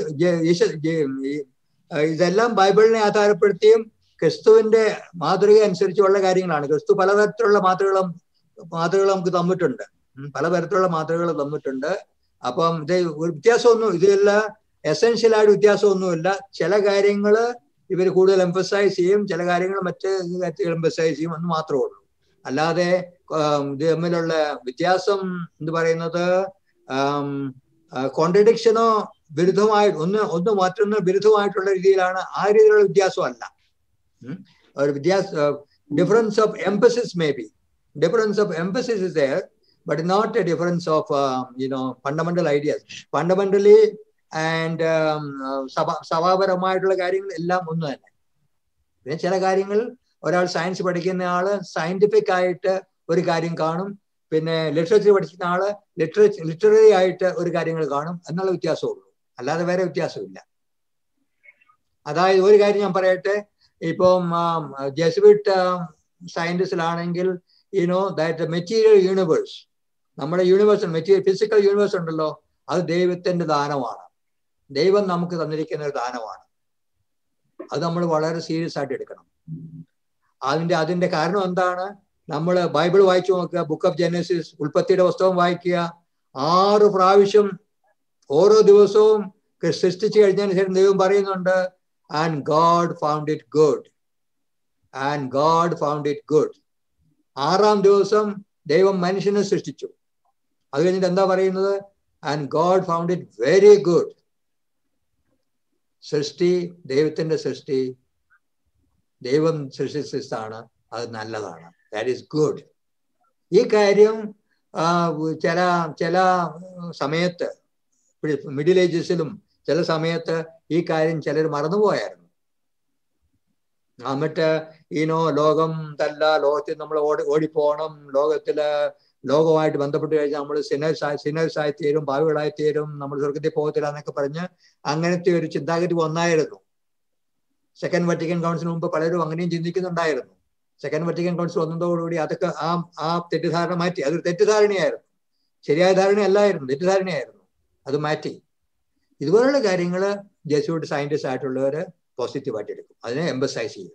ഇതെല്ലാം ബൈബിളിനെ ആധാരപ്പെടുത്തിയും ക്രിസ്തുവിന്റെ മാതൃക അനുസരിച്ചുള്ള കാര്യങ്ങളാണ് ക്രിസ്തു പലതരത്തിലുള്ള മാതൃകളും മാതൃകൾ നമുക്ക് തന്നിട്ടുണ്ട് പലതരത്തിലുള്ള മാതൃകൾ തന്നിട്ടുണ്ട് അപ്പം ഇത് ഒരു വ്യത്യാസമൊന്നും ഇതെല്ലാം എസെൻഷ്യൽ ആയിട്ട് വ്യത്യാസമൊന്നുമില്ല ചില കാര്യങ്ങൾ ഇവർ കൂടുതൽ എംഫസൈസ് ചെയ്യും ചില കാര്യങ്ങൾ മറ്റ് കാര്യത്തിൽ എംഫസൈസ് ചെയ്യും എന്ന് മാത്രമേ ഉള്ളൂ അല്ലാതെ ഇത് തമ്മിലുള്ള വ്യത്യാസം എന്ന് പറയുന്നത് കോൺട്രഡിക്ഷനോ വിരുദ്ധമായി ഒന്ന് ഒന്ന് മറ്റൊന്ന് വിരുദ്ധമായിട്ടുള്ള രീതിയിലാണ് ആ രീതിയിലുള്ള വ്യത്യാസമല്ല ഒരു വ്യത്യാസ difference of emphasis may be difference of emphasis is there but not a difference of you know fundamental ideas fundamentally and സഭാ സഭാപരമായിട്ടുള്ള കാര്യങ്ങൾ എല്ലാം ഒന്ന് തന്നെ പിന്നെ ചില കാര്യങ്ങൾ ഒരാൾ സയൻസ് പഠിക്കുന്ന ആള് സയന്റിഫിക് ആയിട്ട് ഒരു കാര്യം കാണും പിന്നെ ലിറ്ററേച്ചർ പഠിക്കുന്ന ആള് ലിറ്ററേച്ചർ ലിറ്റററി ആയിട്ട് ഒരു കാര്യങ്ങൾ കാണും എന്നുള്ള വ്യത്യാസമുള്ളൂ അല്ലാതെ വേറെ വ്യത്യാസമില്ല അതായത് ഒരു കാര്യം ഞാൻ പറയട്ടെ ഇപ്പം ജെസ്വിറ്റ് സയൻറ്റിസ്റ്റിലാണെങ്കിൽ യുനോ ദാറ്റ് മെറ്റീരിയൽ യൂണിവേഴ്സ് നമ്മുടെ യൂണിവേഴ്സ് മെറ്റീരിയൽ ഫിസിക്കൽ യൂണിവേഴ്സ് ഉണ്ടല്ലോ അത് ദൈവത്തിന്റെ ദാനമാണ് ദൈവം നമുക്ക് തന്നിരിക്കുന്ന ഒരു ദാനമാണ് അത് നമ്മൾ വളരെ സീരിയസ് ആയിട്ട് എടുക്കണം അതിന്റെ അതിന്റെ കാരണം എന്താണ് നമ്മൾ ബൈബിൾ വായിച്ചു നോക്കുക ബുക്ക് ഓഫ് ജെനസിസ് ഉൽപ്പത്തിയുടെ പുസ്തകം വായിക്കുക ആറ് പ്രാവശ്യം ഓരോ ദിവസവും സൃഷ്ടിച്ചു കഴിഞ്ഞതിന് ശേഷം ദൈവം പറയുന്നുണ്ട് and God found it good and God found it good ആറാം ദിവസം ദൈവം മനുഷ്യനെ സൃഷ്ടിച്ചു അത് കഴിഞ്ഞിട്ട് എന്താ പറയുന്നത് and God found it very good സൃഷ്ടി ദൈവത്തിന്റെ സൃഷ്ടി ദൈവം സൃഷ്ടിച്ചാണ് അത് നല്ലതാണ് ദാറ്റ് ഈസ് ഗുഡ് ഈ കാര്യം ചില ചില സമയത്ത് മിഡിൽ ഏജസിലും ചില സമയത്ത് ഈ കാര്യം ചിലർ മറന്നുപോയായിരുന്നു എന്നിട്ട് ഈനോ ലോകം തല്ല ലോകത്തിൽ നമ്മൾ ഓടി ഓടിപ്പോണം ലോകത്തില് ലോകവുമായിട്ട് ബന്ധപ്പെട്ട് കഴിഞ്ഞാൽ നമ്മൾ സിനേഴ്സ് സിനേഴ്സ് ആയി തീരും ഭാവികളായി തീരും നമ്മൾ സ്വർഗത്തിൽ പോകത്തില്ല എന്നൊക്കെ പറഞ്ഞ് അങ്ങനത്തെ ഒരു ചിന്താഗതി വന്നായിരുന്നു സെക്കൻഡ് വറ്റിക്കൻ കൗൺസിൽ മുമ്പ് പലരും അങ്ങനെയും ചിന്തിക്കുന്നുണ്ടായിരുന്നു സെക്കൻഡ് വറ്റിക്കൻ കൗൺസിൽ വന്നതോടുകൂടി അതൊക്കെ ആ ആ തെറ്റിദ്ധാരണ മാറ്റി അതൊരു തെറ്റിദ്ധാരണയായിരുന്നു ശരിയായ ധാരണയല്ലായിരുന്നു തെറ്റിദ്ധാരണയായിരുന്നു അത് മാറ്റി ഇതുപോലുള്ള കാര്യങ്ങൾ ജെസ്യൂട്ട് സയന്റിസ്റ്റ് ആയിട്ടുള്ളവര് പോസിറ്റീവായിട്ട് എടുക്കും അതിനെ എംബസൈസ് ചെയ്യും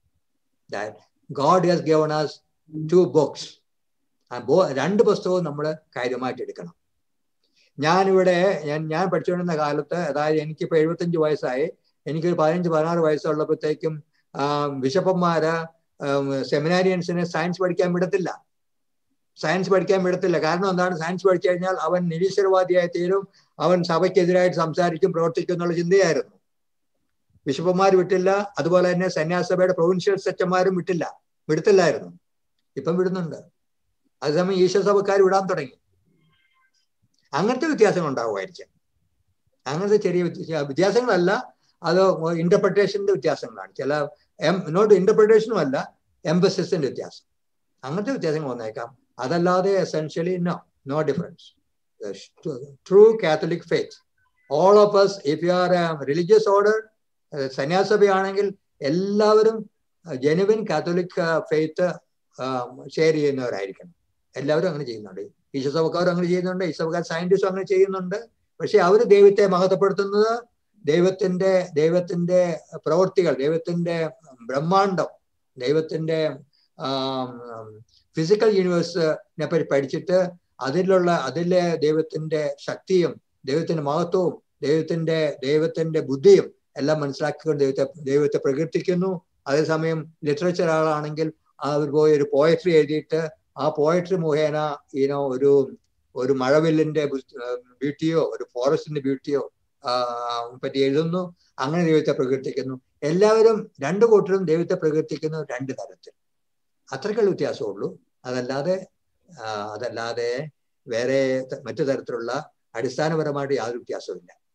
God has given us two books രണ്ട് പുസ്തകവും നമ്മൾ കാര്യമായിട്ട് എടുക്കണം ഞാനിവിടെ ഞാൻ ഞാൻ പഠിച്ചുകൊണ്ടിരുന്ന കാലത്ത് അതായത് എനിക്കിപ്പോൾ എഴുപത്തഞ്ച് വയസ്സായി എനിക്കൊരു പതിനഞ്ച് പതിനാറ് വയസ്സുള്ളപ്പോഴത്തേക്കും ബിഷപ്പന്മാര് സെമിനാരിയൻസിനെ സയൻസ് പഠിക്കാൻ വിടത്തില്ല സയൻസ് പഠിക്കാൻ വിടത്തില്ല കാരണം എന്താണ് സയൻസ് പഠിച്ചു കഴിഞ്ഞാൽ അവൻ നിരീശ്വരവാദിയായി തീരും അവൻ സഭയ്ക്കെതിരായിട്ട് സംസാരിക്കും പ്രവർത്തിക്കും എന്നുള്ള ചിന്തയായിരുന്നു ബിഷപ്പന്മാർ വിട്ടില്ല അതുപോലെ തന്നെ സന്യാസഭയുടെ പ്രൊവിൻഷ്യൽ സെച്ചന്മാരും വിട്ടില്ല വിടത്തില്ലായിരുന്നു ഇപ്പം വിടുന്നുണ്ട് അതേസമയം ഈശ്വരസഭക്കാർ വിടാൻ തുടങ്ങി അങ്ങനത്തെ വ്യത്യാസങ്ങൾ ഉണ്ടാവുമായിരിക്കും അങ്ങനത്തെ ചെറിയ വ്യത്യാസങ്ങളല്ല അത് ഇന്റർപ്രിട്ടേഷന്റെ വ്യത്യാസങ്ങളാണ് ചില നോട്ട് ഇന്റർപ്രിട്ടേഷനും അല്ല എംബസിസിന്റെ വ്യത്യാസം അങ്ങനത്തെ വ്യത്യാസങ്ങൾ വന്നേക്കാം അതല്ലാതെ essentially no no difference true catholic faith all of us if you are religious order സന്യാസഭയാണെങ്കിൽ എല്ലാവരും ജെനുവിൻ കാത്തലിക് ഫെയ്ത്ത് ഷെയർ ചെയ്യുന്നവരായിരിക്കണം എല്ലാവരും അങ്ങനെ ചെയ്യുന്നുണ്ട് ഈശ്വസഭക്കാരും അങ്ങനെ ചെയ്യുന്നുണ്ട് ഈശ്വസഭക്കാർ സയന്റിസ്റ്റും അങ്ങനെ ചെയ്യുന്നുണ്ട് പക്ഷെ അവർ ദൈവത്തെ മഹത്വപ്പെടുത്തുന്നത് ദൈവത്തിന്റെ ദൈവത്തിന്റെ പ്രവൃത്തികൾ ദൈവത്തിന്റെ ബ്രഹ്മാണ്ടം ദൈവത്തിന്റെ ഫിസിക്കൽ യൂണിവേഴ്സിനെ പറ്റി പഠിച്ചിട്ട് അതിലുള്ള അതിലെ ദൈവത്തിന്റെ ശക്തിയും ദൈവത്തിന്റെ മഹത്വവും ദൈവത്തിന്റെ ദൈവത്തിന്റെ ബുദ്ധിയും എല്ലാം മനസ്സിലാക്കിക്കൊണ്ട് ദൈവത്തെ ദൈവത്തെ പ്രകീർത്തിക്കുന്നു അതേസമയം ലിറ്ററേച്ചർ ആളാണെങ്കിൽ അവർ പോയി ഒരു പോയട്രി എഴുതിയിട്ട് ആ പോയട്രി മുഖേന ഈനോ ഒരു ഒരു മഴവില്ലിന്റെ ബ്യൂട്ടിയോ ഒരു ഫോറസ്റ്റിന്റെ ബ്യൂട്ടിയോ പറ്റി എഴുതുന്നു അങ്ങനെ ദൈവത്തെ പ്രകീർത്തിക്കുന്നു എല്ലാവരും രണ്ടു കൂട്ടരും ദൈവത്തെ പ്രകീർത്തിക്കുന്നു രണ്ട് തരത്തിൽ അത്രയ്ക്കുള്ള വ്യത്യാസമുള്ളൂ അതല്ലാതെ അതല്ലാതെ വേറെ മറ്റു തരത്തിലുള്ള അടിസ്ഥാനപരമായിട്ട് യാതൊരു വ്യത്യാസവും ഇല്ല